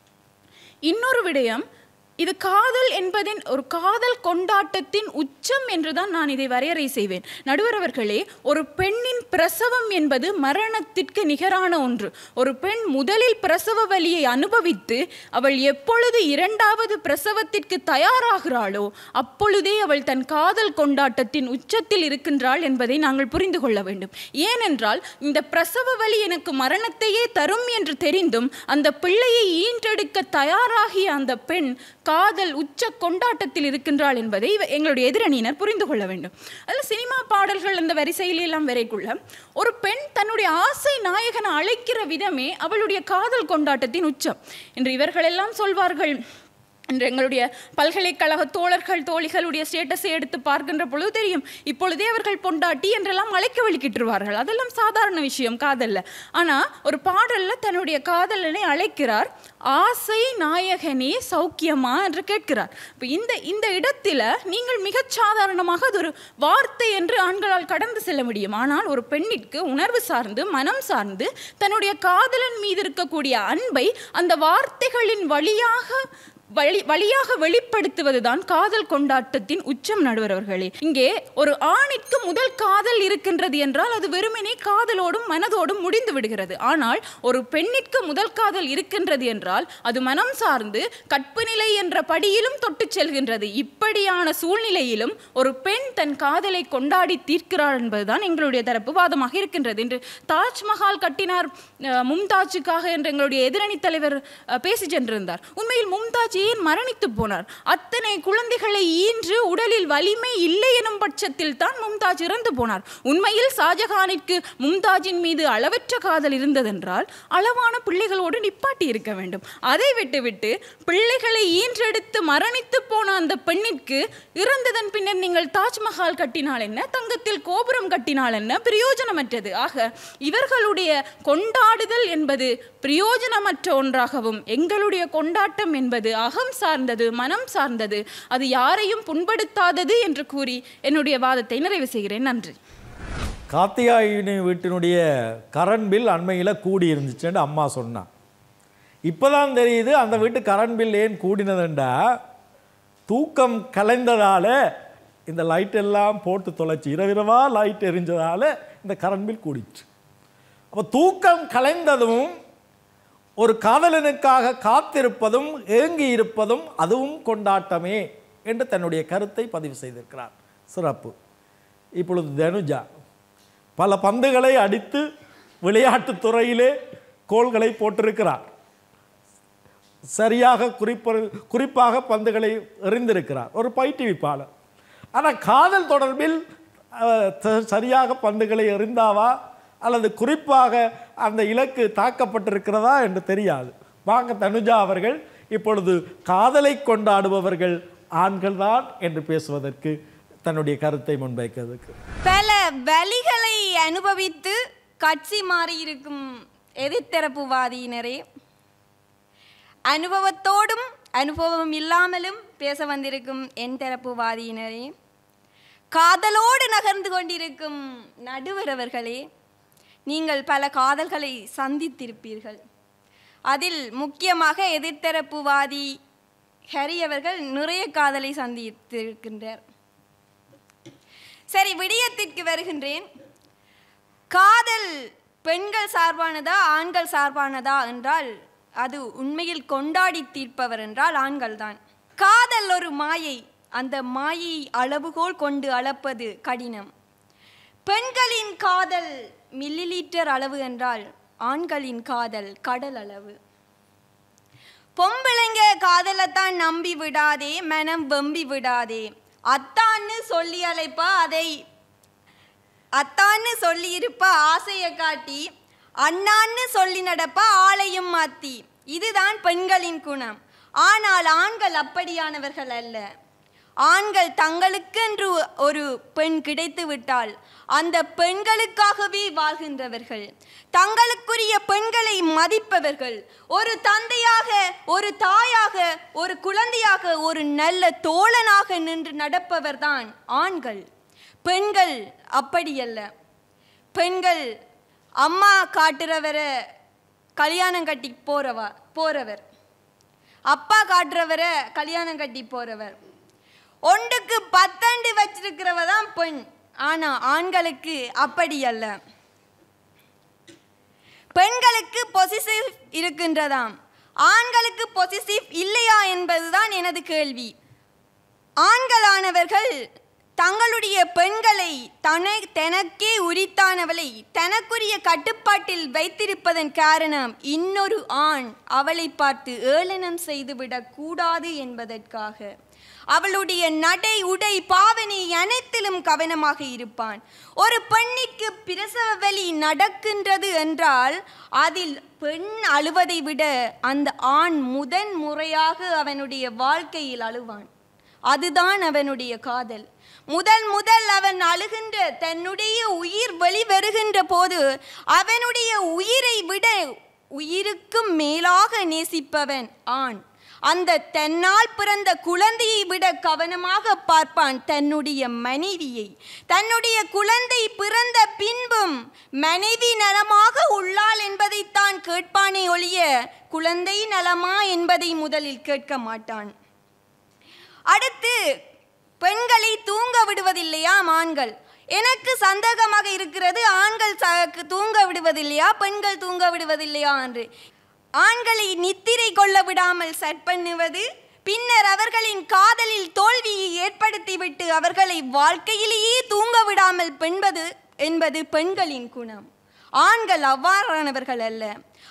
[SPEAKER 4] இன்னொரு விடயம் இது காதல் என்பதின் ஒரு காதல் கொண்டாட்டத்தின் உச்சம் என்றுதான் நான் இதை வரையறை செய்வேன் நடுவர் அவர்களே ஒரு பெண்ணின் பிரசவம் என்பது மரணத்திற்கு நிகரான ஒன்று ஒரு பெண் முதலில் பிரசவ வலியை அனுபவித்து அவள் எப்பொழுது இரண்டாவது பிரசவத்திற்கு தயாராகிறாளோ அப்பொழுதே அவள் தன் காதல் கொண்டாட்டத்தின் உச்சத்தில் இருக்கின்றாள் என்பதை நாங்கள் புரிந்து கொள்ள வேண்டும் ஏனென்றால் இந்த பிரசவ வலி எனக்கு மரணத்தையே தரும் என்று தெரிந்தும் அந்த பிள்ளையை ஈன்றெடுக்க தயாராகிய அந்த பெண் காதல் உச்ச கொண்டாட்டத்தில் இருக்கின்றாள் என்பதை இவ- எங்களுடைய எதிரணியினர் புரிந்து கொள்ள வேண்டும் அதில் சினிமா பாடல்கள் அந்த வரிசையில எல்லாம் வரைக்குள்ள ஒரு பெண் தன்னுடைய ஆசை நாயகனை அழைக்கிற விதமே அவளுடைய காதல் கொண்டாட்டத்தின் உச்சம் என்று இவர்களெல்லாம் சொல்வார்கள் என்று எங்களுடைய பல்கலைக்கழக தோழர்கள் தோழிகளுடைய ஸ்டேட்டஸை எடுத்து பார்க்கின்ற பொழுது தெரியும் இப்பொழுதே அவர்கள் பொண்டாட்டி என்றெல்லாம் அழைக்க வலிக்கிட்டுருவார்கள் அதெல்லாம் சாதாரண விஷயம் காதல்ல ஆனால் ஒரு பாடல்ல தன்னுடைய காதலனை அழைக்கிறார் ஆசை நாயகனே சௌக்கியமா என்று கேட்கிறார் இப்போ இந்த இந்த இடத்துல நீங்கள் மிகச் சாதாரணமாக அது ஒரு வார்த்தை என்று ஆண்களால் கடந்து செல்ல முடியும் ஆனால் ஒரு பெண்ணிற்கு உணர்வு சார்ந்து மனம் சார்ந்து தன்னுடைய காதலன் மீது இருக்கக்கூடிய அன்பை அந்த வார்த்தைகளின் வழியாக வழி வழியாக வெளிப்படுத்துவதுதான் காதல் கொண்டாட்டத்தின் உச்சம் நடுவர் அவர்களே இங்கே ஒரு ஆணிற்கு முதல் காதல் இருக்கின்றது என்றால் அது வெறுமனே காதலோடும் மனதோடும் முடிந்து விடுகிறது ஆனால் ஒரு பெண்ணிற்கு முதல் காதல் இருக்கின்றது என்றால் அது மனம் சார்ந்து கற்பு நிலை என்ற படியிலும் தொட்டு செல்கின்றது இப்படியான சூழ்நிலையிலும் ஒரு பெண் தன் காதலை கொண்டாடி தீர்க்கிறாள் என்பதுதான் எங்களுடைய தரப்பு வாதமாக இருக்கின்றது என்று தாஜ்மஹால் கட்டினார் அஹ், மும்தாஜுக்காக என்று எங்களுடைய எதிரணி தலைவர் அஹ், பேசி சென்றிருந்தார் உண்மையில் மும்தாஜ் மும்தாஜ் ஏன் மரணித்து போனார் அத்தனை குழந்தைகளை ஈன்று உடலில் வலிமை இல்லை எனும் பட்சத்தில் தான் மும்தாஜ் இறந்து போனார் உண்மையில் ஷாஜஹானிற்கு மும்தாஜின் மீது அளவற்ற காதல் இருந்ததென்றால் அளவான பிள்ளைகளோடு நிப்பாட்டி இருக்க வேண்டும் அதை விட்டுவிட்டு பிள்ளைகளை ஈன்றெடுத்து மரணித்து போன அந்த பெண்ணிற்கு இறந்ததன் பின்னர் நீங்கள் தாஜ்மஹால் கட்டினால் என்ன தங்கத்தில் கோபுரம் கட்டினால் என்ன பிரயோஜனமற்றது ஆக இவர்களுடைய கொண்டாடுதல் என்பது பிரயோஜனமற்ற ஒன்றாகவும் எங்களுடைய கொண்டாட்டம் என்பது அகம் சார்ந்தது மனம் சார்ந்தது அது யாரையும் புண்படுத்தாதது என்று கூறி என்னுடைய வாதத்தை நிறைவு செய்கிறேன் நன்றி
[SPEAKER 1] கார்த்திகாயினி வீட்டினுடைய கரண்ட் பில் அண்மையில் கூடி இருந்துச்சுன்னு அம்மா சொன்னான் இப்போதான் தெரியுது அந்த வீட்டு கரண்ட் பில் ஏன் கூடினதுண்டா தூக்கம் கலைந்ததால இந்த லைட் எல்லாம் போட்டு தொலைச்சி இரவிரவா லைட் எரிஞ்சதால இந்த கரண்ட் பில் கூடிச்சு அப்போ தூக்கம் கலைந்ததும் ஒரு காதலனுக்காக காத்திருப்பதும் ஏங்கி இருப்பதும் அதுவும் கொண்டாட்டமே என்று தன்னுடைய கருத்தை பதிவு செய்திருக்கிறார் சிறப்பு இப்பொழுது தனுஜா பல பந்துகளை அடித்து விளையாட்டுத் துறையிலே கோல்களை போட்டிருக்கிறார் சரியாக குறிப்ப குறிப்பாக பந்துகளை எறிந்திருக்கிறார் ஒரு பயிற்றுவிப்பாளர் ஆனால் காதல் தொடர்பில் அஹ், த- சரியாக பந்துகளை எறிந்தாவா அல்லது குறிப்பாக அந்த இலக்கு தாக்கப்பட்டிருக்கிறதா என்று தெரியாது வாங்க தனுஜா அவர்கள் இப்பொழுது காதலை கொண்டாடுபவர்கள் ஆண்கள்தான் என்று பேசுவதற்கு தன்னுடைய கருத்தை முன்வைக்கிறதுக்கு
[SPEAKER 5] பல வலிகளை அனுபவித்து கட்சி மாறியிருக்கும் எதிர்த்தரப்புவாதியினரே அனுபவத்தோடும் அனுபவம் இல்லாமலும் பேச வந்திருக்கும் என் தரப்புவாதியினரே காதலோடு நகர்ந்து கொண்டிருக்கும் நடுவரவர்களே நீங்கள் பல காதல்களை சந்தித்திருப்பீர்கள் அதில் முக்கியமாக எதிர்த்தரப்புவாதி ஹரி அவர்கள் நிறைய காதலை சந்தித்திருக்கின்றார் சரி விடயத்திற்கு வருகின்றேன் காதல் பெண்கள் சார்பானதா ஆண்கள் சார்பானதா என்றால் அது உண்மையில் கொண்டாடி தீர்ப்பவர் என்றால் ஆண்கள்தான் காதல் ஒரு மாயை அந்த மாயை அளவுகோல் கொண்டு அளப்பது கடினம் பெண்களின் காதல் மில்லி லீட்டர் அளவு என்றால் ஆண்களின் காதல் கடல் அளவு பொம்பளைங்க காதலைத்தான் நம்பி விடாதே மனம் வெம்பி விடாதே அத்தான்னு சொல்லி அழைப்பா அதை அத்தான்னு சொல்லி இருப்பா ஆசையை காட்டி அண்ணான்னு சொல்லி நடப்பா ஆளையும் மாத்தி இதுதான் பெண்களின் குணம் ஆனால் ஆண்கள் அப்படியானவர்கள் அல்ல ஆண்கள் தங்களுக்கென்று ஒரு பெண் கிடைத்து விட்டால் அந்த பெண்களுக்காகவே வாழ்கின்றவர்கள் தங்களுக்குரிய பெண்களை மதிப்பவர்கள் ஒரு தந்தையாக ஒரு தாயாக ஒரு குழந்தையாக ஒரு நல்ல தோழனாக நின்று நடப்பவர்தான் ஆண்கள் பெண்கள் அப்படியல்ல பெண்கள் அம்மா காட்டுறவரை கல்யாணம் கட்டி போறவா போறவர் அப்பா காட்டுறவரை கல்யாணம் கட்டி போறவர் ஒன்றுக்கு பத்தண்டு வச்சிருக்கிறவ தான் பெண் ஆனா ஆண்களுக்கு அப்படி அல்ல பெண்களுக்கு பொசிசிவ் இருக்கின்றதாம் ஆண்களுக்கு பொசிசிவ் இல்லையா என்பதுதான் எனது கேள்வி ஆண்களானவர்கள் தங்களுடைய பெண்களை தன தனக்கே உரித்தானவளை தனக்குரிய கட்டுப்பாட்டில் வைத்திருப்பதன் காரணம் இன்னொரு ஆண் அவளை பார்த்து ஏளனம் செய்துவிடக் கூடாது என்பதற்காக அவளுடைய நடை உடை பாவனை அனைத்திலும் கவனமாக இருப்பான் ஒரு பெண்ணிற்கு பிரசவ வலி நடக்கின்றது என்றால் அதில் பெண் அழுவதை விட அந்த ஆண் முதன் முறையாக அவனுடைய வாழ்க்கையில் அழுவான் அதுதான் அவனுடைய காதல் முதல் முதல் அவன் அழுகின்ற தன்னுடைய உயிர் வெளிவருகின்ற போது அவனுடைய உயிரை விட உயிருக்கும் மேலாக நேசிப்பவன் ஆண் அந்த தன்னால் பிறந்த குழந்தையை விட கவனமாக பார்ப்பான் தன்னுடைய மனைவியை தன்னுடைய குழந்தை பிறந்த பின்பும் மனைவி நலமாக உள்ளாள் என்பதைத்தான் கேட்பானே ஒழிய குழந்தை நலமா என்பதை முதலில் கேட்க மாட்டான் அடுத்து பெண்களை தூங்க விடுவதில்லையாம் ஆண்கள் எனக்கு சந்தேகமாக இருக்கிறது ஆண்கள் ச- தூங்க விடுவதில்லையா பெண்கள் தூங்க விடுவதில்லையா என்று ஆண்களை நித்திரை கொள்ள விடாமல் செட் பண்ணுவது பின்னர் அவர்களின் காதலில் தோல்வியை ஏற்படுத்திவிட்டு அவர்களை வாழ்க்கையிலேயே தூங்க விடாமல் பெண்பது என்பது பெண்களின் குணம் ஆண்கள் அவ்வாறானவர்கள் அல்ல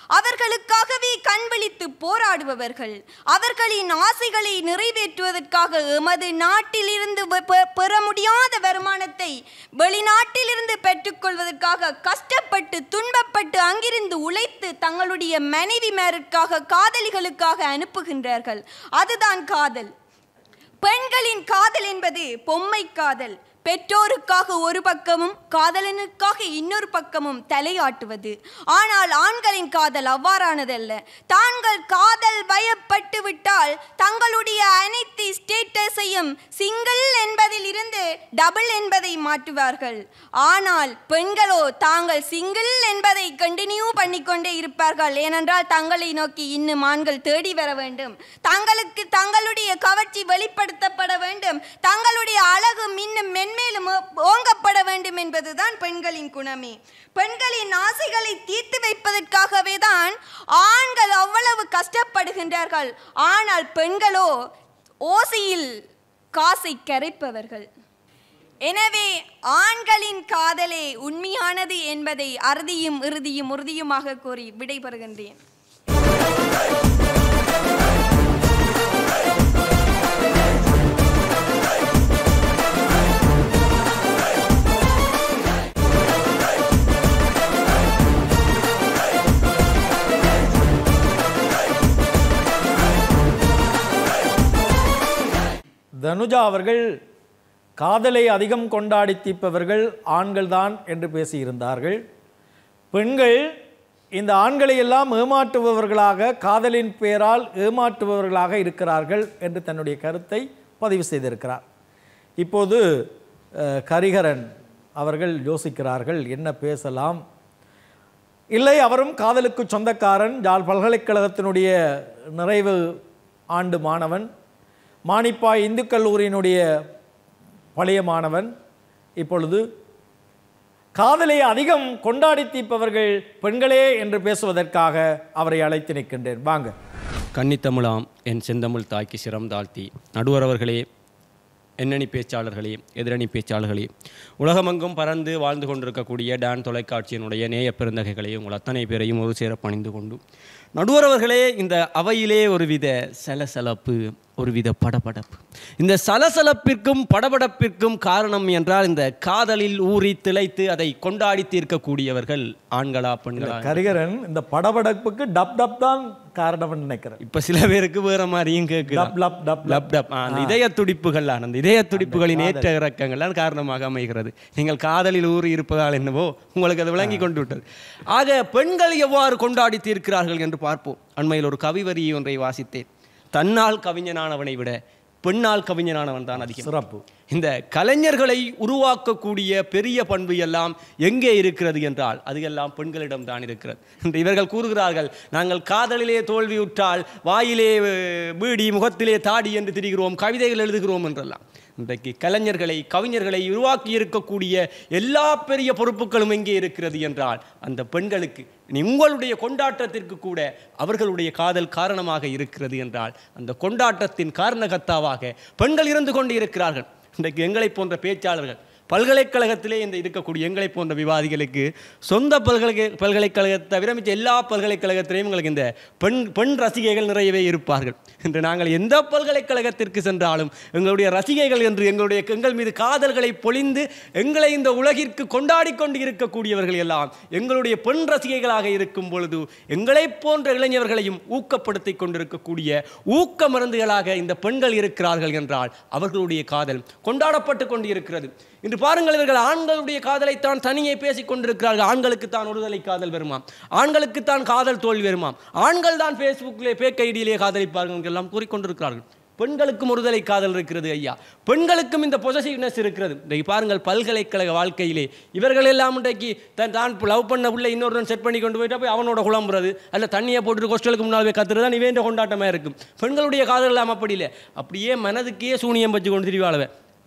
[SPEAKER 5] அவர்களுக்காகவே கண்விழித்து போராடுபவர்கள் அவர்களின் ஆசைகளை நிறைவேற்றுவதற்காக எமது நாட்டிலிருந்து பெ- பெ- பெற முடியாத வருமானத்தை வெளிநாட்டிலிருந்து பெற்றுக்கொள்வதற்காக கஷ்டப்பட்டு துன்பப்பட்டு அங்கிருந்து உழைத்து தங்களுடைய மனைவிமாருக்காக காதலிகளுக்காக அனுப்புகின்றார்கள் அதுதான் காதல் பெண்களின் காதல் என்பது பொம்மை காதல் பெற்றோருக்காக ஒரு பக்கமும் காதலனுக்காக இன்னொரு பக்கமும் தலையாட்டுவது ஆனால் ஆண்களின் காதல் அவ்வாறானதல்ல தாங்கள் காதல் பயப்பட்டு விட்டால் தங்களுடைய அனைத்து ஸ்டேட்டஸையும் சிங்கிள் என்பதில் இருந்து டபுள் என்பதை மாற்றுவார்கள் ஆனால் பெண்களோ தாங்கள் சிங்கிள் என்பதை கண்டினியூ பண்ணிக்கொண்டே இருப்பார்கள் ஏனென்றால் தங்களை நோக்கி இன்னும் ஆண்கள் தேடி வர வேண்டும் தங்களுக்கு தங்களுடைய கவர்ச்சி வெளிப்படுத்தப்பட வேண்டும் தங்களுடைய அழகு இன்னும் மென்மேலும் ஓ- ஓங்கப்பட வேண்டும் என்பதுதான் பெண்களின் குணமே பெண்களின் ஆசைகளை தீர்த்து வைப்பதற்காகவே தான் ஆண்கள் அவ்வளவு கஷ்டப்படுகின்றார்கள் ஆனால் பெண்களோ ஓசையில் காசை கரைப்பவர்கள் எனவே ஆண்களின் காதலே உண்மையானது என்பதை அறுதியும் இறுதியும் உறுதியுமாக கூறி விடைபெறுகின்றேன்
[SPEAKER 1] தனுஜா அவர்கள் காதலை அதிகம் கொண்டாடி தீர்ப்பவர்கள் ஆண்கள்தான் என்று பேசியிருந்தார்கள் பெண்கள் இந்த ஆண்களை எல்லாம் ஏமாற்றுபவர்களாக காதலின் பெயரால் ஏமாற்றுபவர்களாக இருக்கிறார்கள் என்று தன்னுடைய கருத்தை பதிவு செய்திருக்கிறார் இப்போது அஹ், கரிகரன் அவர்கள் யோசிக்கிறார்கள் என்ன பேசலாம் இல்லை அவரும் காதலுக்கு சொந்தக்காரன் ஜாழ் பல்கலைக்கழகத்தினுடைய நிறைவு ஆண்டு மாணவன் மானிப்பாய் இந்து கல்லூரியினுடைய பழைய மாணவன் இப்பொழுது காதலை அதிகம் கொண்டாடி தீர்ப்பவர்கள் பெண்களே என்று பேசுவதற்காக அவரை அழைத்து நிற்கின்றேன் வாங்க
[SPEAKER 6] கன்னித்தமிழாம் என் செந்தமிழ் தாய்க்கு சிரம் தாழ்த்தி நடுவர் அவர்களே எண்ணணி பேச்சாளர்களே எதிரணி பேச்சாளர்களே உலகமெங்கும் பறந்து வாழ்ந்து கொண்டிருக்கக்கூடிய டான் தொலைக்காட்சியினுடைய நேய பெருந்தகைகளை உங்கள் அத்தனை பேரையும் ஒரு சேர பணிந்து கொண்டு நடுவர் அவர்களே இந்த அவையிலே ஒருவித சலசலப்பு ஒருவித படபடப்பு இந்த சலசலப்பிற்கும் படபடப்பிற்கும் காரணம் என்றால் இந்த காதலில் ஊறி திளைத்து அதை கொண்டாடி தீர்க்கக்கூடியவர்கள் ஆண்களா பெண்களா
[SPEAKER 1] கரிகரன் இந்த படபடப்புக்கு டப் டப் தான் காரணம்னு நினைக்கிறேன்
[SPEAKER 6] இப்ப சில பேருக்கு வேற மாதிரியும் கேட்குது
[SPEAKER 1] dub lub dub
[SPEAKER 6] lub dub ஆ, அந்த இதய துடிப்புகள் அந்த இதய துடிப்புகளின் ஏற்ற இறக்கங்கள் காரணமாக அமைகிறது நீங்கள் காதலில் ஊறி இருப்பதால் என்னவோ உங்களுக்கு அது விளங்கி கொண்டு விட்டது ஆக பெண்கள் எவ்வாறு கொண்டாடி தீர்க்கிறார்கள் என்று பார்ப்போம் அண்மையில் ஒரு கவிவரி ஒன்றை வாசித்தேன் தன்னால் கவிஞனானவனை விட பெண்ணால் கவிஞனானவன் தான் அதிகம்
[SPEAKER 1] சிறப்பு
[SPEAKER 6] இந்த கலைஞர்களை உருவாக்கக்கூடிய பெரிய பண்பு எல்லாம் எங்கே இருக்கிறது என்றால் அது எல்லாம் பெண்களிடம் தான் இருக்கிறது இன்று இவர்கள் கூறுகிறார்கள் நாங்கள் காதலிலே தோல்வியுற்றால் வாயிலே அஹ், பீடி முகத்திலே தாடி என்று திரிகிறோம் கவிதைகள் எழுதுகிறோம் என்றெல்லாம் இன்றைக்கு கலைஞர்களை கவிஞர்களை உருவாக்கி இருக்கக்கூடிய எல்லா பெரிய பொறுப்புகளும் எங்கே இருக்கிறது என்றால் அந்த பெண்களுக்கு இனி உங்களுடைய கொண்டாட்டத்திற்கு கூட அவர்களுடைய காதல் காரணமாக இருக்கிறது என்றால் அந்த கொண்டாட்டத்தின் காரணகர்த்தாவாக பெண்கள் இருந்து கொண்டு இருக்கிறார்கள் இன்றைக்கு எங்களை போன்ற பேச்சாளர்கள் பல்கலைக்கழகத்திலே இந்த இருக்கக்கூடிய எங்களை போன்ற விவாதிகளுக்கு சொந்த பல்கலை பல்கலைக்கழகத்தை தவிர மிச்ச எல்லா பல்கலைக்கழகத்திலையும் உங்களுக்கு இந்த பெண் பெண் ரசிகைகள் நிறையவே இருப்பார்கள் இன்று நாங்கள் எந்த பல்கலைக்கழகத்திற்கு சென்றாலும் எங்களுடைய ரசிகைகள் என்று எங்களுடைய எங்கள் மீது காதல்களை பொழிந்து எங்களை இந்த உலகிற்கு கொண்டாடி கொண்டு இருக்கக்கூடியவர்கள் எல்லாம் எங்களுடைய பெண் ரசிகைகளாக இருக்கும் பொழுது எங்களைப் போன்ற இளைஞர்களையும் ஊக்கப்படுத்தி கொண்டிருக்கக்கூடிய ஊக்க மருந்துகளாக இந்த பெண்கள் இருக்கிறார்கள் என்றால் அவர்களுடைய காதல் கொண்டாடப்பட்டு கொண்டு இருக்கிறது இன்று பாருங்கள் இவர்கள் ஆண்களுடைய காதலைத்தான் தனியே பேசிக் கொண்டிருக்கிறார்கள் ஆண்களுக்கு தான் ஒருதலை காதல் வருமாம் ஆண்களுக்கு தான் காதல் தோல்வி வருமாம் ஆண்கள் தான் ஃபேஸ்புக்கிலே பேக் ஐடியிலே காதலிப்பார்கள் எல்லாம் கூறிக்கொண்டிருக்கிறார்கள் பெண்களுக்கும் ஒருதலை காதல் இருக்கிறது ஐயா பெண்களுக்கும் இந்த பொசசிவ்னஸ் இருக்கிறது இன்றைக்கு பாருங்கள் பல்கலைக்கழக வாழ்க்கையிலே இவர்கள் எல்லாம் இன்றைக்கு தன் தான் லவ் பண்ண உள்ள இன்னொருவன் செட் பண்ணி கொண்டு போயிட்டா போய் அவனோட குழம்புறது அல்ல தண்ணியை போட்டுட்டு ஹோஸ்டலுக்கு முன்னால் போய் கத்துறது தான் இவேண்ட கொண்டாட்டமாக இருக்கும் பெண்களுடைய காதல் எல்லாம் அப்படி இல்லை அப்படியே மனதுக்கே சூனியம் வச்சு கொண்டு திரிவாளவன்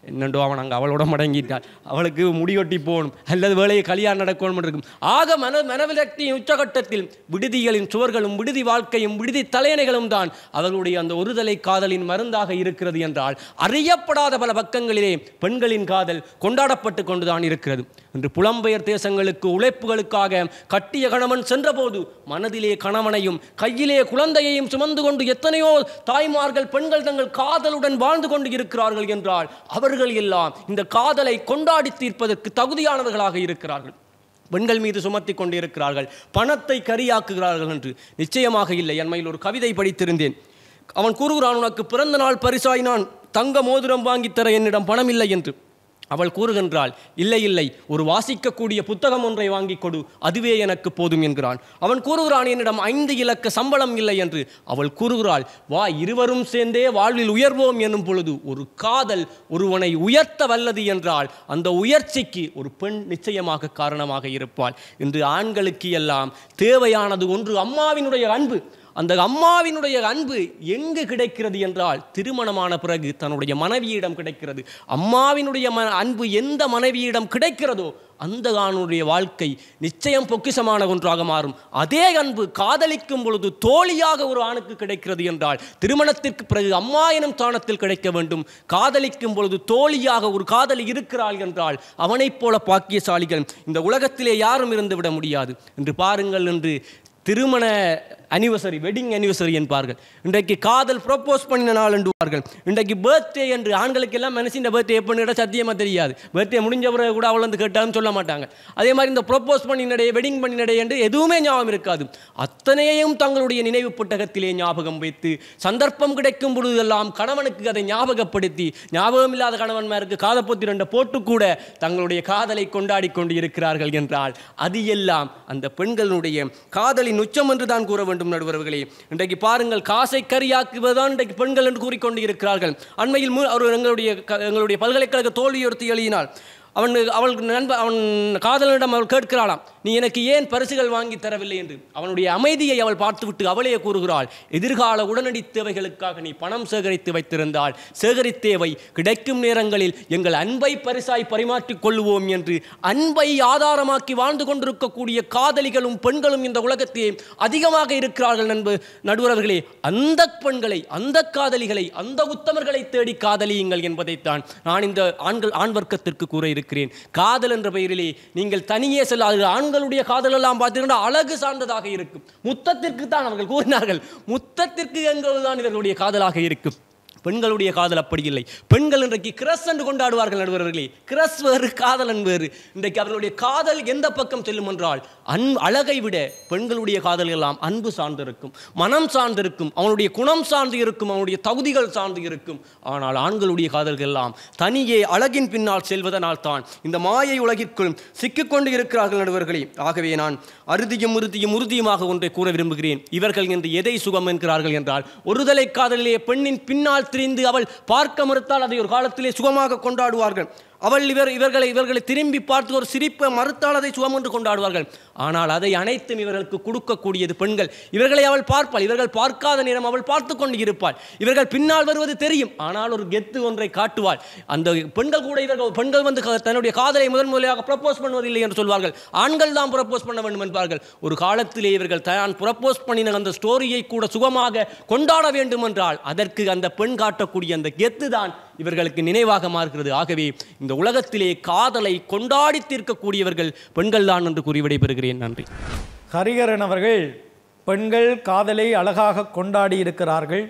[SPEAKER 6] என்னண்டோ அவன் அங்கே அவளோட மடங்கிட்டாள் அவளுக்கு முடியொட்டி போகணும் அல்லது வேலையை கல்யாணம் நடக்கணும் இருக்கும் ஆக மன மனவிலக்தியின் உச்சகட்டத்தில் விடுதிகளின் சுவர்களும் விடுதி வாழ்க்கையும் விடுதி தலையணைகளும் தான் அவர்களுடைய அந்த ஒருதலை காதலின் மருந்தாக இருக்கிறது என்றால் அறியப்படாத பல பக்கங்களிலே பெண்களின் காதல் கொண்டாடப்பட்டு கொண்டுதான் இருக்கிறது இன்று புலம்பெயர் தேசங்களுக்கு உழைப்புகளுக்காக கட்டிய கணவன் சென்றபோது மனதிலே கணவனையும் கையிலே குழந்தையையும் சுமந்து கொண்டு எத்தனையோ தாய்மார்கள் பெண்கள் தங்கள் காதலுடன் வாழ்ந்து கொண்டு இருக்கிறார்கள் என்றால் அவர்கள் எல்லாம் இந்த காதலை கொண்டாடி தீர்ப்பதற்கு தகுதியானவர்களாக இருக்கிறார்கள் பெண்கள் மீது சுமத்தி கொண்டிருக்கிறார்கள் பணத்தை கரியாக்குகிறார்கள் என்று நிச்சயமாக இல்லை அண்மையில் ஒரு கவிதை படித்திருந்தேன் அவன் கூறுகிறான் உனக்கு பிறந்த நாள் பரிசாய் நான் தங்க மோதிரம் வாங்கித் தர என்னிடம் பணம் இல்லை என்று அவள் கூறுகின்றாள் இல்லை இல்லை ஒரு வாசிக்கக்கூடிய புத்தகம் ஒன்றை வாங்கிக் கொடு அதுவே எனக்கு போதும் என்கிறான் அவன் கூறுகிறான் என்னிடம் ஐந்து இலக்க சம்பளம் இல்லை என்று அவள் கூறுகிறாள் வா இருவரும் சேர்ந்தே வாழ்வில் உயர்வோம் என்னும் பொழுது ஒரு காதல் ஒருவனை உயர்த்த வல்லது என்றால் அந்த உயர்ச்சிக்கு ஒரு பெண் நிச்சயமாக காரணமாக இருப்பாள் இன்று ஆண்களுக்கு எல்லாம் தேவையானது ஒன்று அம்மாவினுடைய அன்பு அந்த அம்மாவினுடைய அன்பு எங்கு கிடைக்கிறது என்றால் திருமணமான பிறகு தன்னுடைய மனைவியிடம் கிடைக்கிறது அம்மாவினுடைய ம அன்பு எந்த மனைவியிடம் கிடைக்கிறதோ அந்த ஆணுடைய வாழ்க்கை நிச்சயம் பொக்கிஷமான ஒன்றாக மாறும் அதே அன்பு காதலிக்கும் பொழுது தோழியாக ஒரு ஆணுக்கு கிடைக்கிறது என்றால் திருமணத்திற்கு பிறகு அம்மா எனும் ஸ்தானத்தில் கிடைக்க வேண்டும் காதலிக்கும் பொழுது தோழியாக ஒரு காதலி இருக்கிறாள் என்றால் அவனைப் போல பாக்கியசாலிகள் இந்த உலகத்திலே யாரும் இருந்து விட முடியாது என்று பாருங்கள் என்று திருமண அனிவர்சரி வெட்டிங் அனிவர்சரி என்பார்கள் இன்றைக்கு காதல் ப்ரப்போஸ் பண்ணின நாள் என்றுவார்கள் இன்றைக்கு பர்த்டே என்று ஆண்களுக்கு எல்லாம் மனசு இந்த பர்த்டே எப்போ கேட்டால் சத்தியமாக தெரியாது பர்த்டே முடிஞ்ச பிறகு கூட அவள் வந்து கேட்டாலும் சொல்ல மாட்டாங்க அதே மாதிரி இந்த ப்ரப்போஸ் பண்ணினடே வெட்டிங் பண்ணினடே என்று எதுவுமே ஞாபகம் இருக்காது அத்தனையையும் தங்களுடைய நினைவு புத்தகத்திலே ஞாபகம் வைத்து சந்தர்ப்பம் கிடைக்கும் பொழுதெல்லாம் கணவனுக்கு அதை ஞாபகப்படுத்தி ஞாபகம் இல்லாத கணவன்மாருக்கு காதப்பொத்தி ரெண்ட போட்டு கூட தங்களுடைய காதலை கொண்டாடி கொண்டு இருக்கிறார்கள் என்றால் அது எல்லாம் அந்த பெண்களுடைய காதலின் உச்சம் என்று தான் கூற வேண்டும் நடுவர்களே இன்றைக்கு பாருங்கள் காசை கரியாக்குவதுதான் இன்றைக்கு பெண்கள் என்று கூறிக்கொண்டு இருக்கிறார்கள் அண்மையில் மு- ஒரு எங்களுடைய க- எங்களுடைய பல்கலைக்கழக தோல்வியொருத்தி எழுதினாள் அவன் அவள் நண்ப அவன் காதலனிடம் அவள் கேட்கிறாளாம் நீ எனக்கு ஏன் பரிசுகள் வாங்கி தரவில்லை என்று அவனுடைய அமைதியை அவள் பார்த்துவிட்டு அவளே கூறுகிறாள் எதிர்கால உடனடி தேவைகளுக்காக நீ பணம் சேகரித்து வைத்திருந்தால் சேகரித்தேவை கிடைக்கும் நேரங்களில் எங்கள் அன்பை பரிசாய் பரிமாற்றிக் கொள்வோம் என்று அன்பை ஆதாரமாக்கி வாழ்ந்து கொண்டிருக்கக்கூடிய காதலிகளும் பெண்களும் இந்த உலகத்திலே அதிகமாக இருக்கிறார்கள் நண்பு நடுவர்களே அந்த பெண்களை அந்த காதலிகளை அந்த உத்தமர்களை தேடி காதலியுங்கள் என்பதைத்தான் நான் இந்த ஆண்கள் ஆண் வர்க்கத்திற்கு கூற இருக்கிறேன் காதல் என்ற பெயரிலே நீங்கள் தனியே செல்லாது ஆண்களுடைய காதல் எல்லாம் பார்த்தீங்கன்னா அழகு சார்ந்ததாக இருக்கும் முத்தத்திற்கு தான் அவர்கள் கூறினார்கள் முத்தத்திற்கு என்பதுதான் இவர்களுடைய காதலாக இருக்கும் பெண்களுடைய காதல் அப்படி இல்லை பெண்கள் இன்றைக்கு கிரஸ் என்று கொண்டாடுவார்கள் நடுவர்களே கிரஸ் வேறு காதலன் வேறு இன்றைக்கு அவர்களுடைய காதல் எந்த பக்கம் செல்லும் என்றால் அன் அழகை விட பெண்களுடைய காதல் எல்லாம் அன்பு சார்ந்திருக்கும் மனம் சார்ந்திருக்கும் அவனுடைய குணம் சார்ந்து இருக்கும் அவனுடைய தகுதிகள் சார்ந்து இருக்கும் ஆனால் ஆண்களுடைய காதல்கள் எல்லாம் தனியே அழகின் பின்னால் செல்வதனால் தான் இந்த மாயை உலகிற்குள் சிக்கிக்கொண்டு இருக்கிறார்கள் நடுவர்களே ஆகவே நான் அறுதியும் உறுதியும் உறுதியுமாக ஒன்றை கூற விரும்புகிறேன் இவர்கள் என்று எதை சுகம் என்கிறார்கள் என்றால் ஒருதலை காதலிலே பெண்ணின் பின்னால் திரிந்து அவள் பார்க்க மறுத்தால் அதை ஒரு காலத்திலே சுகமாக கொண்டாடுவார்கள் அவள் இவர் இவர்களை இவர்களை திரும்பி பார்த்து ஒரு சிரிப்பை மறுத்தால் அதை சுகம் என்று கொண்டாடுவார்கள் ஆனால் அதை அனைத்தும் இவர்களுக்கு கொடுக்கக்கூடியது பெண்கள் இவர்களை அவள் பார்ப்பாள் இவர்கள் பார்க்காத நேரம் அவள் பார்த்து கொண்டு இருப்பாள் இவர்கள் பின்னால் வருவது தெரியும் ஆனால் ஒரு கெத்து ஒன்றை காட்டுவாள் அந்த பெண்கள் கூட இவர்கள் பெண்கள் வந்து க- தன்னுடைய காதலை முதன் முதலாக ப்ரப்போஸ் பண்ணுவதில்லை என்று சொல்வார்கள் ஆண்கள் தான் ப்ரப்போஸ் பண்ண வேண்டும் என்பார்கள் ஒரு காலத்திலே இவர்கள் தான் ப்ரப்போஸ் பண்ணின அந்த ஸ்டோரியை கூட சுகமாக கொண்டாட வேண்டும் என்றால் அதற்கு அந்த பெண் காட்டக்கூடிய அந்த கெத்து தான் இவர்களுக்கு நினைவாக மாறுகிறது ஆகவே இந்த உலகத்திலே காதலை கொண்டாடி தீர்க்கக்கூடியவர்கள் பெண்கள் தான் என்று கூறி விடைபெறுகிறேன் நன்றி
[SPEAKER 1] ஹரிகரன் அவர்கள் பெண்கள் காதலை அழகாக கொண்டாடி இருக்கிறார்கள்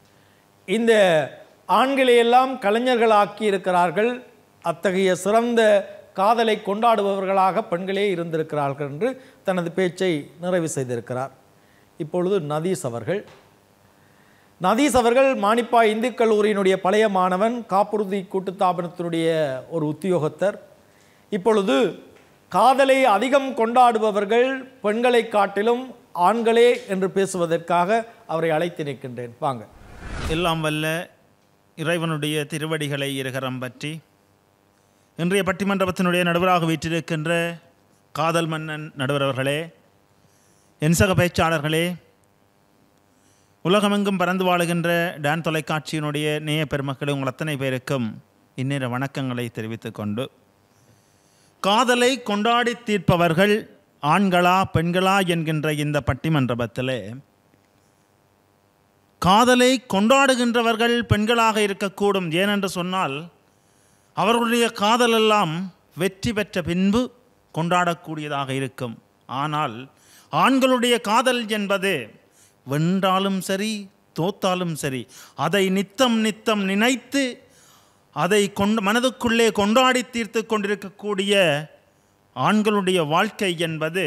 [SPEAKER 1] இந்த ஆண்களை எல்லாம் கலைஞர்களாக்கி இருக்கிறார்கள் அத்தகைய சிறந்த காதலை கொண்டாடுபவர்களாக பெண்களே இருந்திருக்கிறார்கள் என்று தனது பேச்சை நிறைவு செய்திருக்கிறார் இப்பொழுது நதீஸ் அவர்கள் நதீஸ் அவர்கள் மானிப்பா இந்து கல்லூரியினுடைய பழைய மாணவன் காப்புறுதி கூட்டுத்தாபனத்தினுடைய ஒரு உத்தியோகத்தர் இப்பொழுது காதலை அதிகம் கொண்டாடுபவர்கள் பெண்களை காட்டிலும் ஆண்களே என்று பேசுவதற்காக அவரை அழைத்து நிற்கின்றேன் வாங்க
[SPEAKER 7] எல்லாம் வல்ல இறைவனுடைய திருவடிகளை இருகரம் பற்றி இன்றைய பட்டிமன்றத்தினுடைய நடுவராக வீற்றிருக்கின்ற காதல் மன்னன் நடுவர் அவர்களே என் சக பேச்சாளர்களே உலகமெங்கும் பறந்து வாழுகின்ற டான் தொலைக்காட்சியினுடைய நேய பெருமக்களே உங்கள் அத்தனை பேருக்கும் இந்நேர வணக்கங்களை தெரிவித்துக் கொண்டு காதலை கொண்டாடி தீர்ப்பவர்கள் ஆண்களா பெண்களா என்கின்ற இந்த பட்டிமன்றபத்திலே காதலை கொண்டாடுகின்றவர்கள் பெண்களாக இருக்கக்கூடும் ஏனென்று சொன்னால் அவர்களுடைய காதலெல்லாம் வெற்றி பெற்ற பின்பு கொண்டாடக்கூடியதாக இருக்கும் ஆனால் ஆண்களுடைய காதல் என்பது வென்றாலும் சரி தோத்தாலும் சரி அதை நித்தம் நித்தம் நினைத்து அதை கொண்டு மனதுக்குள்ளே கொண்டாடி தீர்த்து கொண்டிருக்கக்கூடிய ஆண்களுடைய வாழ்க்கை என்பது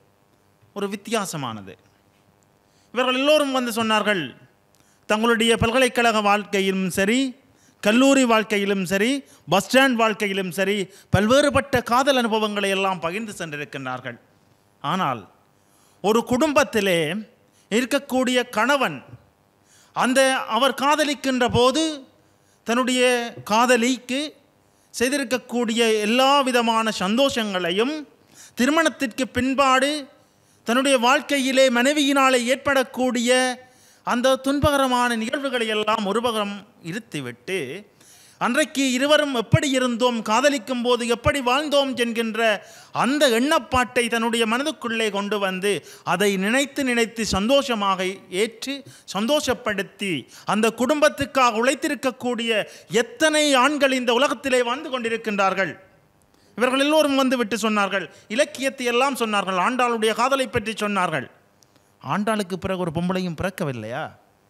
[SPEAKER 7] ஒரு வித்தியாசமானது இவர்கள் எல்லோரும் வந்து சொன்னார்கள் தங்களுடைய பல்கலைக்கழக வாழ்க்கையிலும் சரி கல்லூரி வாழ்க்கையிலும் சரி பஸ் ஸ்டாண்ட் வாழ்க்கையிலும் சரி பல்வேறுபட்ட காதல் அனுபவங்களை எல்லாம் பகிர்ந்து சென்றிருக்கின்றார்கள் ஆனால் ஒரு குடும்பத்திலே இருக்கக்கூடிய கணவன் அந்த அவர் காதலிக்கின்ற போது தன்னுடைய காதலிக்கு செய்திருக்கக்கூடிய எல்லா விதமான சந்தோஷங்களையும் திருமணத்திற்கு பின்பாடு தன்னுடைய வாழ்க்கையிலே மனைவியினாலே ஏற்படக்கூடிய அந்த துன்பகரமான நிகழ்வுகளை எல்லாம் ஒருபகம் இருத்திவிட்டு அன்றைக்கு இருவரும் எப்படி இருந்தோம் காதலிக்கும் போது எப்படி வாழ்ந்தோம் என்கின்ற அந்த எண்ணப்பாட்டை தன்னுடைய மனதுக்குள்ளே கொண்டு வந்து அதை நினைத்து நினைத்து சந்தோஷமாக ஏற்று சந்தோஷப்படுத்தி அந்த குடும்பத்துக்காக உழைத்திருக்கக்கூடிய எத்தனை ஆண்கள் இந்த உலகத்திலே வாழ்ந்து கொண்டிருக்கின்றார்கள் இவர்கள் எல்லோரும் வந்து விட்டு சொன்னார்கள் இலக்கியத்தை எல்லாம் சொன்னார்கள் ஆண்டாளுடைய காதலை பற்றி சொன்னார்கள் ஆண்டாளுக்கு பிறகு ஒரு பொம்பளையும் பிறக்கவில்லையா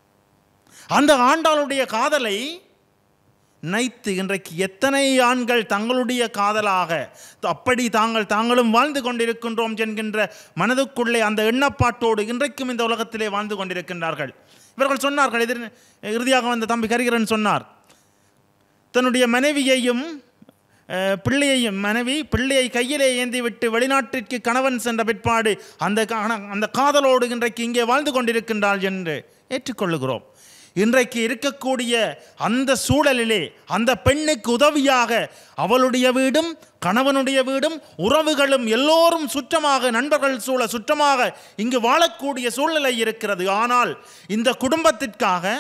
[SPEAKER 7] அந்த ஆண்டாளுடைய காதலை நினைத்து இன்றைக்கு எத்தனை ஆண்கள் தங்களுடைய காதலாக அப்படி தாங்கள் தாங்களும் வாழ்ந்து கொண்டிருக்கின்றோம் என்கின்ற மனதுக்குள்ளே அந்த எண்ணப்பாட்டோடு இன்றைக்கும் இந்த உலகத்திலே வாழ்ந்து கொண்டிருக்கின்றார்கள் இவர்கள் சொன்னார்கள் எதிர் இறுதியாக வந்த தம்பி கரிகரன் சொன்னார் தன்னுடைய மனைவியையும் அஹ், பிள்ளையையும் மனைவி பிள்ளையை கையிலே ஏந்தி விட்டு வெளிநாட்டிற்கு கணவன் சென்ற பிற்பாடு அந்த கண- அந்த காதலோடு இன்றைக்கு இங்கே வாழ்ந்து கொண்டிருக்கின்றாள் என்று ஏற்றுக்கொள்ளுகிறோம் இன்றைக்கு இருக்கக்கூடிய அந்த சூழலிலே அந்த பெண்ணுக்கு உதவியாக அவளுடைய வீடும் கணவனுடைய வீடும் உறவுகளும் எல்லோரும் சுற்றமாக நண்பர்கள் சூழ சுற்றமாக இங்கு வாழக்கூடிய சூழ்நிலை இருக்கிறது ஆனால் இந்த குடும்பத்திற்காக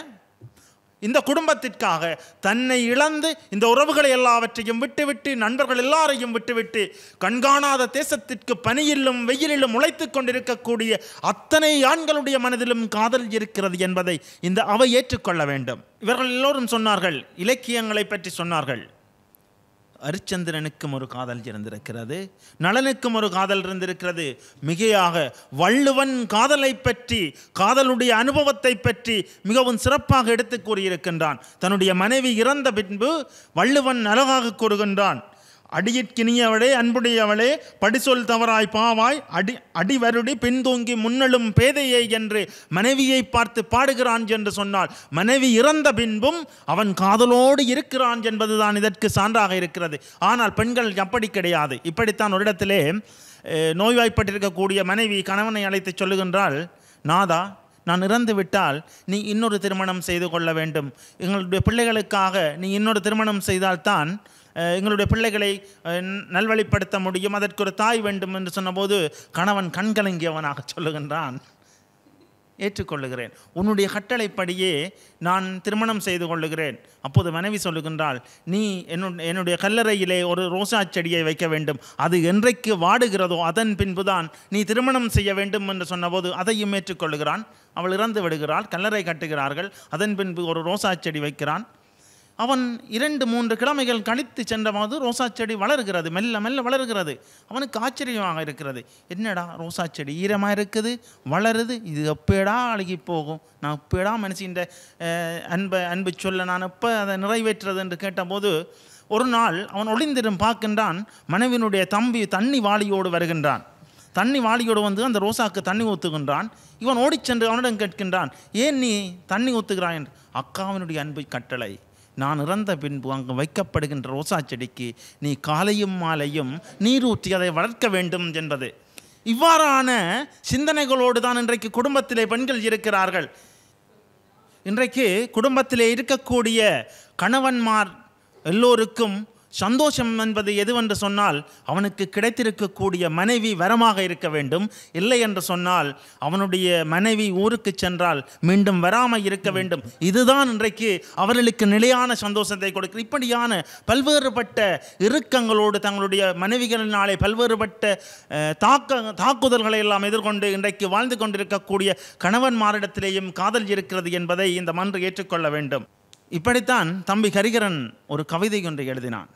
[SPEAKER 7] இந்த குடும்பத்திற்காக தன்னை இழந்து இந்த உறவுகளை எல்லாவற்றையும் விட்டுவிட்டு நண்பர்கள் எல்லாரையும் விட்டுவிட்டு கண்காணாத தேசத்திற்கு பனியிலும் வெயிலிலும் உழைத்துக் கொண்டிருக்கக்கூடிய அத்தனை ஆண்களுடைய மனதிலும் காதல் இருக்கிறது என்பதை இந்த அவை ஏற்றுக்கொள்ள வேண்டும் இவர்கள் எல்லோரும் சொன்னார்கள் இலக்கியங்களை பற்றி சொன்னார்கள் அரிச்சந்திரனுக்கும் ஒரு காதல் இருந்திருக்கிறது நளனுக்கும் ஒரு காதல் இருந்திருக்கிறது மிகையாக வள்ளுவன் காதலை பற்றி காதலுடைய அனுபவத்தை பற்றி மிகவும் சிறப்பாக எடுத்து கூறியிருக்கின்றான் தன்னுடைய மனைவி இறந்த பின்பு வள்ளுவன் அழகாக கூறுகின்றான் அடியிற்கினியவளே அன்புடையவளே படிசொல் தவறாய் பாவாய் அடி அடிவருடி பின்தூங்கி முன்னலும் பேதையே என்று மனைவியை பார்த்து பாடுகிறான் என்று சொன்னால் மனைவி இறந்த பின்பும் அவன் காதலோடு இருக்கிறான் என்பதுதான் இதற்கு சான்றாக இருக்கிறது ஆனால் பெண்கள் அப்படி கிடையாது இப்படித்தான் ஒரு இடத்திலே அஹ், நோய்வாய்ப்பட்டிருக்கக்கூடிய மனைவி கணவனை அழைத்து சொல்லுகின்றாள் நாதா நான் இறந்து விட்டால் நீ இன்னொரு திருமணம் செய்து கொள்ள வேண்டும் எங்களுடைய பிள்ளைகளுக்காக நீ இன்னொரு திருமணம் செய்தால்தான் அஹ், எங்களுடைய பிள்ளைகளை அஹ், நல்வழிப்படுத்த முடியும் அதற்கு ஒரு தாய் வேண்டும் என்று சொன்னபோது கணவன் கண்கலங்கியவனாக சொல்லுகின்றான் ஏற்றுக்கொள்ளுகிறேன் உன்னுடைய கட்டளைப்படியே நான் திருமணம் செய்து கொள்ளுகிறேன் அப்போது மனைவி சொல்லுகின்றாள் நீ என்னுடைய என்னுடைய கல்லறையிலே ஒரு ரோசா செடியை வைக்க வேண்டும் அது என்றைக்கு வாடுகிறதோ அதன் பின்புதான் நீ திருமணம் செய்ய வேண்டும் என்று சொன்னபோது அதையும் ஏற்றுக்கொள்ளுகிறான் அவள் இறந்து விடுகிறாள் கல்லறை கட்டுகிறார்கள் அதன் பின்பு ஒரு ரோசா செடி வைக்கிறான் அவன் இரண்டு மூன்று கிழமைகள் கழித்து சென்றபோது ரோசா செடி வளர்கிறது மெல்ல மெல்ல வளர்கிறது அவனுக்கு ஆச்சரியமாக இருக்கிறது என்னடா ரோசா செடி ஈரமாக இருக்குது வளருது இது எப்பேடா அழுகி போகும் நான் எப்பேடா மனுஷின்ற அன்பை அன்பு சொல்ல நான் எப்போ அதை நிறைவேற்றுறது என்று கேட்டபோது ஒரு நாள் அவன் ஒளிந்திரும் பார்க்கின்றான் மனைவினுடைய தம்பி தண்ணி வாளியோடு வருகின்றான் தண்ணி வாளியோடு வந்து அந்த ரோசாக்கு தண்ணி ஊற்றுகின்றான் இவன் ஓடிச் சென்று அவனிடம் கேட்கின்றான் ஏன் நீ தண்ணி ஊற்றுகிறாய் என்று அக்காவினுடைய அன்பு கட்டளை நான் இறந்த பின்பு அங்கு வைக்கப்படுகின்ற ரோசா செடிக்கு நீ காலையும் மாலையும் நீரூற்றி அதை வளர்க்க வேண்டும் என்பது இவ்வாறான சிந்தனைகளோடு தான் இன்றைக்கு குடும்பத்திலே பெண்கள் இருக்கிறார்கள் இன்றைக்கு குடும்பத்திலே இருக்கக்கூடிய கணவன்மார் எல்லோருக்கும் சந்தோஷம் என்பது எதுவென்று சொன்னால் அவனுக்கு கிடைத்திருக்கக்கூடிய மனைவி வரமாக இருக்க வேண்டும் இல்லை என்று சொன்னால் அவனுடைய மனைவி ஊருக்கு சென்றால் மீண்டும் வராமல் இருக்க வேண்டும் இதுதான் இன்றைக்கு அவர்களுக்கு நிலையான சந்தோஷத்தை கொடுக்கிறது இப்படியான பல்வேறுபட்ட இறுக்கங்களோடு தங்களுடைய மனைவிகளினாலே பல்வேறுபட்ட அஹ், தாக்க தாக்குதல்களை எல்லாம் எதிர்கொண்டு இன்றைக்கு வாழ்ந்து கொண்டிருக்கக்கூடிய கணவன்மாரிடத்திலேயும் காதல் இருக்கிறது என்பதை இந்த மன்று ஏற்றுக்கொள்ள வேண்டும் இப்படித்தான் தம்பி ஹரிகரன் ஒரு கவிதை ஒன்றை எழுதினான்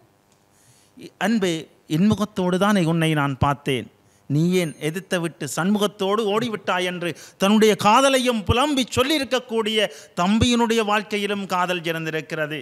[SPEAKER 7] அன்பே இன்முகத்தோடு தானே உன்னை நான் பார்த்தேன் நீ ஏன் எதிர்த்த விட்டு சண்முகத்தோடு ஓடிவிட்டாய் என்று தன்னுடைய காதலையும் புலம்பி சொல்லியிருக்கக்கூடிய தம்பியினுடைய வாழ்க்கையிலும் காதல் இருந்திருக்கிறது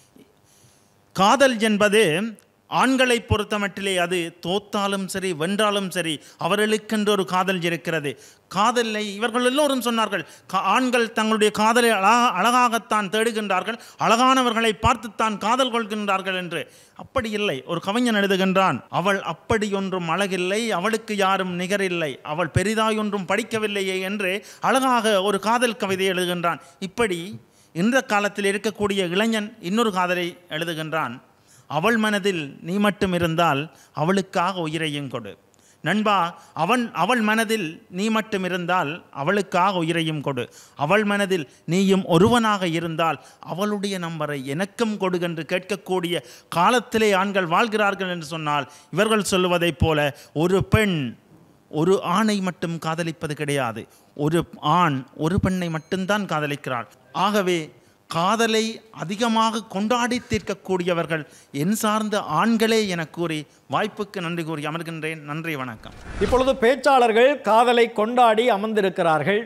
[SPEAKER 7] காதல் என்பது ஆண்களை பொறுத்தமட்டிலே அது தோத்தாலும் சரி வென்றாலும் சரி அவர்களுக்கென்று ஒரு காதல் இருக்கிறது காதலை இவர்கள் எல்லோரும் சொன்னார்கள் கா- ஆண்கள் தங்களுடைய காதலை அழகா அழகாகத்தான் தேடுகின்றார்கள் அழகானவர்களை பார்த்துத்தான் காதல் கொள்கின்றார்கள் என்று அப்படி இல்லை ஒரு கவிஞன் எழுதுகின்றான் அவள் அப்படி ஒன்றும் அழகில்லை அவளுக்கு யாரும் நிகரில்லை அவள் பெரிதாய் ஒன்றும் படிக்கவில்லையே என்று அழகாக ஒரு காதல் கவிதை எழுதுகின்றான் இப்படி இந்த காலத்தில் இருக்கக்கூடிய இளைஞன் இன்னொரு காதலை எழுதுகின்றான் அவள் மனதில் நீ மட்டும் இருந்தால் அவளுக்காக உயிரையும் கொடு நண்பா அவன் அவள் மனதில் நீ மட்டும் இருந்தால் அவளுக்காக உயிரையும் கொடு அவள் மனதில் நீயும் ஒருவனாக இருந்தால் அவளுடைய நம்பரை எனக்கும் கொடு என்று கேட்கக்கூடிய காலத்திலே ஆண்கள் வாழ்கிறார்கள் என்று சொன்னால் இவர்கள் சொல்லுவதைப் போல ஒரு பெண் ஒரு ஆணை மட்டும் காதலிப்பது கிடையாது ஒரு ஆண் ஒரு பெண்ணை மட்டும்தான் காதலிக்கிறாள் ஆகவே காதலை அதிகமாக கொண்டாடி தீர்க்கக்கூடியவர்கள் என் சார்ந்த ஆண்களே என கூறி வாய்ப்புக்கு நன்றி கூறி அமர்கின்றேன் நன்றி வணக்கம்
[SPEAKER 1] இப்பொழுது பேச்சாளர்கள் காதலை கொண்டாடி அமர்ந்திருக்கிறார்கள்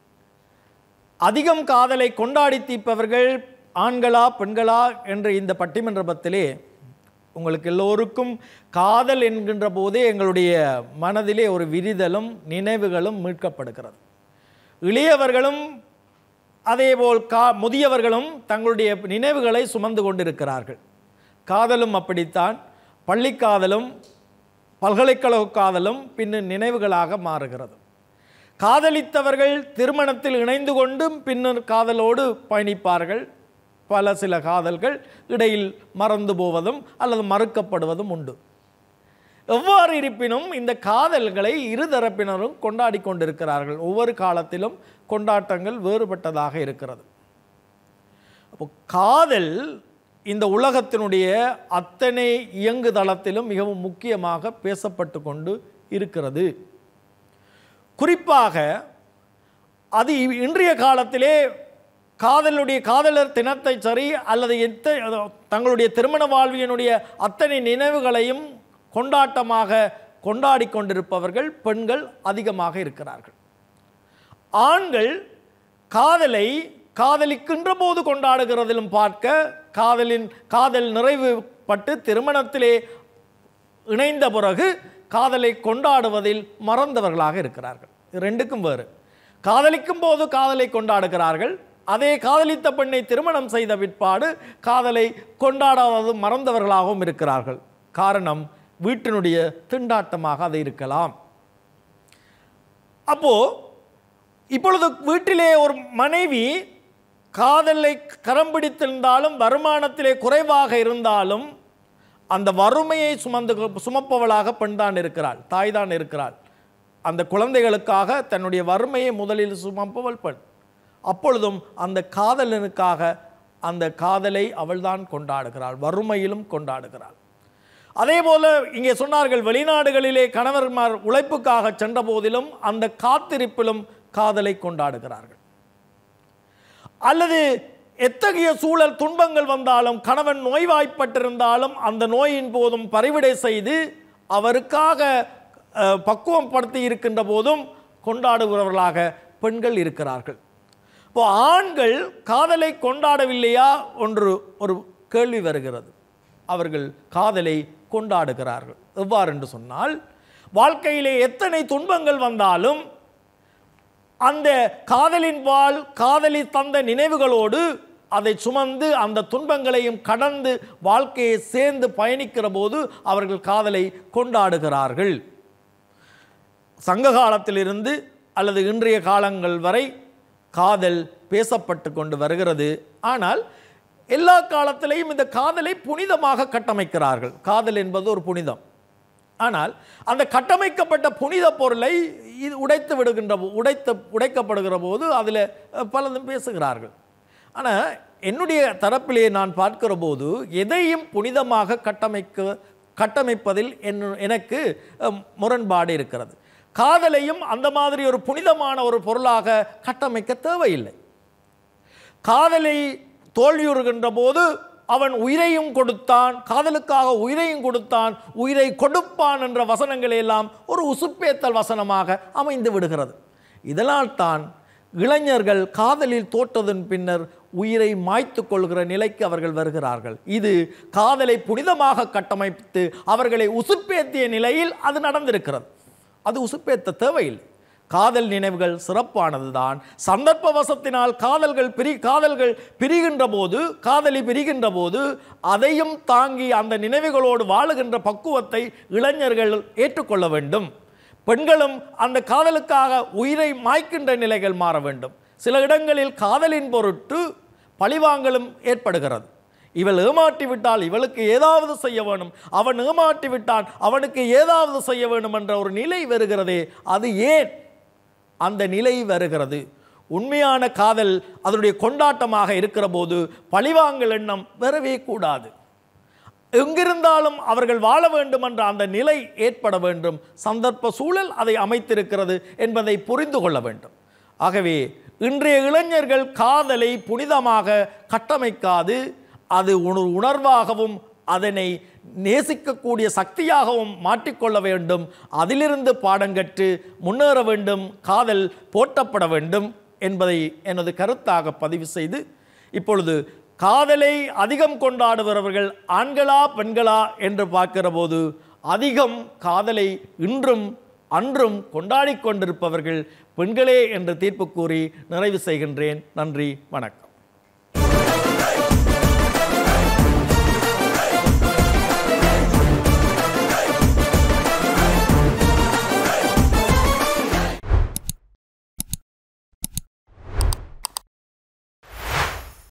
[SPEAKER 1] அதிகம் காதலை கொண்டாடி தீர்ப்பவர்கள் ஆண்களா பெண்களா என்ற இந்த பட்டிமன்றபத்திலே உங்களுக்கு எல்லோருக்கும் காதல் என்கின்ற போதே எங்களுடைய மனதிலே ஒரு விரிதலும் நினைவுகளும் மீட்கப்படுகிறது இளையவர்களும் அதேபோல் கா முதியவர்களும் தங்களுடைய நினைவுகளை சுமந்து கொண்டிருக்கிறார்கள் காதலும் அப்படித்தான் பள்ளிக்காதலும் பல்கலைக்கழக காதலும் பின்னர் நினைவுகளாக மாறுகிறது காதலித்தவர்கள் திருமணத்தில் இணைந்து கொண்டும் பின்னர் காதலோடு பயணிப்பார்கள் பல சில காதல்கள் இடையில் மறந்து போவதும் அல்லது மறுக்கப்படுவதும் உண்டு எவ்வாறு இருப்பினும் இந்த காதல்களை இருதரப்பினரும் கொண்டாடி கொண்டிருக்கிறார்கள் ஒவ்வொரு காலத்திலும் கொண்டாட்டங்கள் வேறுபட்டதாக இருக்கிறது அப்போ காதல் இந்த உலகத்தினுடைய அத்தனை இயங்குதளத்திலும் மிகவும் முக்கியமாக பேசப்பட்டு கொண்டு இருக்கிறது குறிப்பாக அது இ- இன்றைய காலத்திலே காதலுடைய காதலர் தினத்தை சரி அல்லது எத்த தங்களுடைய திருமண வாழ்வியனுடைய அத்தனை நினைவுகளையும் கொண்டாட்டமாக கொண்டாடி கொண்டிருப்பவர்கள் பெண்கள் அதிகமாக இருக்கிறார்கள் ஆண்கள் காதலை காதலிக்கின்ற போது கொண்டாடுகிறதிலும் பார்க்க காதலின் காதல் நிறைவுபட்டு திருமணத்திலே இணைந்த பிறகு காதலை கொண்டாடுவதில் மறந்தவர்களாக இருக்கிறார்கள் இது ரெண்டுக்கும் வேறு காதலிக்கும் போது காதலை கொண்டாடுகிறார்கள் அதே காதலித்த பெண்ணை திருமணம் செய்த பிற்பாடு காதலை கொண்டாடாதது மறந்தவர்களாகவும் இருக்கிறார்கள் காரணம் வீட்டினுடைய திண்டாட்டமாக அது இருக்கலாம் அப்போ இப்பொழுது வீட்டிலே ஒரு மனைவி காதலை கரம் பிடித்திருந்தாலும் வருமானத்திலே குறைவாக இருந்தாலும் அந்த வறுமையை சுமந்து சுமப்பவளாக பெண் தான் இருக்கிறாள் தாய் தான் இருக்கிறாள் அந்த குழந்தைகளுக்காக தன்னுடைய வறுமையை முதலில் சுமப்பவள் பெண் அப்பொழுதும் அந்த காதலனுக்காக அந்த காதலை அவள்தான் கொண்டாடுகிறாள் வறுமையிலும் கொண்டாடுகிறாள் அதே போல இங்கே சொன்னார்கள் வெளிநாடுகளிலே கணவர்மார் உழைப்புக்காக சென்ற போதிலும் அந்த காத்திருப்பிலும் காதலை கொண்டாடுகிறார்கள் அல்லது எத்தகைய சூழல் துன்பங்கள் வந்தாலும் கணவன் நோய்வாய்ப்பட்டிருந்தாலும் அந்த நோயின் போதும் பரிவிடை செய்து அவருக்காக அஹ், பக்குவப்படுத்தி இருக்கின்ற போதும் கொண்டாடுகிறவர்களாக பெண்கள் இருக்கிறார்கள் இப்போ ஆண்கள் காதலை கொண்டாடவில்லையா ஒன்று ஒரு கேள்வி வருகிறது அவர்கள் காதலை கொண்டாடுகிறார்கள் எவ்வாறு என்று சொன்னால் வாழ்க்கையிலே எத்தனை துன்பங்கள் வந்தாலும் அந்த காதலின் வாழ் காதலி தந்த நினைவுகளோடு அதை சுமந்து அந்த துன்பங்களையும் கடந்து வாழ்க்கையை சேர்ந்து பயணிக்கிற போது அவர்கள் காதலை கொண்டாடுகிறார்கள் சங்க காலத்திலிருந்து அல்லது இன்றைய காலங்கள் வரை காதல் பேசப்பட்டு கொண்டு வருகிறது ஆனால் எல்லா காலத்திலையும் இந்த காதலை புனிதமாக கட்டமைக்கிறார்கள் காதல் என்பது ஒரு புனிதம் ஆனால் அந்த கட்டமைக்கப்பட்ட புனித பொருளை இது உடைத்து விடுகின்ற போ- உடைத்த உடைக்கப்படுகிற போது அதில் பலதும் பேசுகிறார்கள் ஆனால் என்னுடைய தரப்பிலே நான் பார்க்கிற போது எதையும் புனிதமாக கட்டமைக்க கட்டமைப்பதில் என் எனக்கு அஹ், முரண்பாடு இருக்கிறது காதலையும் அந்த மாதிரி ஒரு புனிதமான ஒரு பொருளாக கட்டமைக்க தேவையில்லை காதலை தோல்வியுறுகின்ற போது அவன் உயிரையும் கொடுத்தான் காதலுக்காக உயிரையும் கொடுத்தான் உயிரை கொடுப்பான் என்ற வசனங்கள் எல்லாம் ஒரு உசுப்பேத்தல் வசனமாக அமைந்து விடுகிறது இதனால் தான் இளைஞர்கள் காதலில் தோற்றதன் பின்னர் உயிரை மாய்த்து கொள்கிற நிலைக்கு அவர்கள் வருகிறார்கள் இது காதலை புனிதமாக கட்டமைத்து அவர்களை உசுப்பேத்திய நிலையில் அது நடந்திருக்கிறது அது உசுப்பேத்த தேவையில்லை காதல் நினைவுகள் சிறப்பானதுதான் சந்தர்ப்பவசத்தினால் காதல்கள் பிரி காதல்கள் பிரிகின்ற போது காதலி பிரிகின்ற போது அதையும் தாங்கி அந்த நினைவுகளோடு வாழுகின்ற பக்குவத்தை இளைஞர்கள் ஏற்றுக்கொள்ள வேண்டும் பெண்களும் அந்த காதலுக்காக உயிரை மாய்க்கின்ற நிலைகள் மாற வேண்டும் சில இடங்களில் காதலின் பொருட்டு பழிவாங்கலும் ஏற்படுகிறது இவள் ஏமாற்றி விட்டால் இவளுக்கு ஏதாவது செய்ய வேணும் அவன் ஏமாற்றி விட்டான் அவனுக்கு ஏதாவது செய்ய வேண்டும் என்ற ஒரு நிலை வருகிறதே அது ஏன் அந்த நிலை வருகிறது உண்மையான காதல் அதனுடைய கொண்டாட்டமாக இருக்கிற போது பழிவாங்கல் எண்ணம் வரவே கூடாது எங்கிருந்தாலும் அவர்கள் வாழ வேண்டும் என்ற அந்த நிலை ஏற்பட வேண்டும் சந்தர்ப்ப சூழல் அதை அமைத்திருக்கிறது என்பதை புரிந்து கொள்ள வேண்டும் ஆகவே இன்றைய இளைஞர்கள் காதலை புனிதமாக கட்டமைக்காது அது உணர் உணர்வாகவும் அதனை நேசிக்கக்கூடிய சக்தியாகவும் மாற்றிக்கொள்ள வேண்டும் அதிலிருந்து பாடங்கற்று முன்னேற வேண்டும் காதல் போற்றப்பட வேண்டும் என்பதை எனது கருத்தாக பதிவு செய்து இப்பொழுது காதலை அதிகம் கொண்டாடுகிறவர்கள் ஆண்களா பெண்களா என்று பார்க்கிற போது அதிகம் காதலை இன்றும் அன்றும் கொண்டாடிக் கொண்டிருப்பவர்கள் பெண்களே என்று தீர்ப்பு கூறி நிறைவு செய்கின்றேன் நன்றி வணக்கம்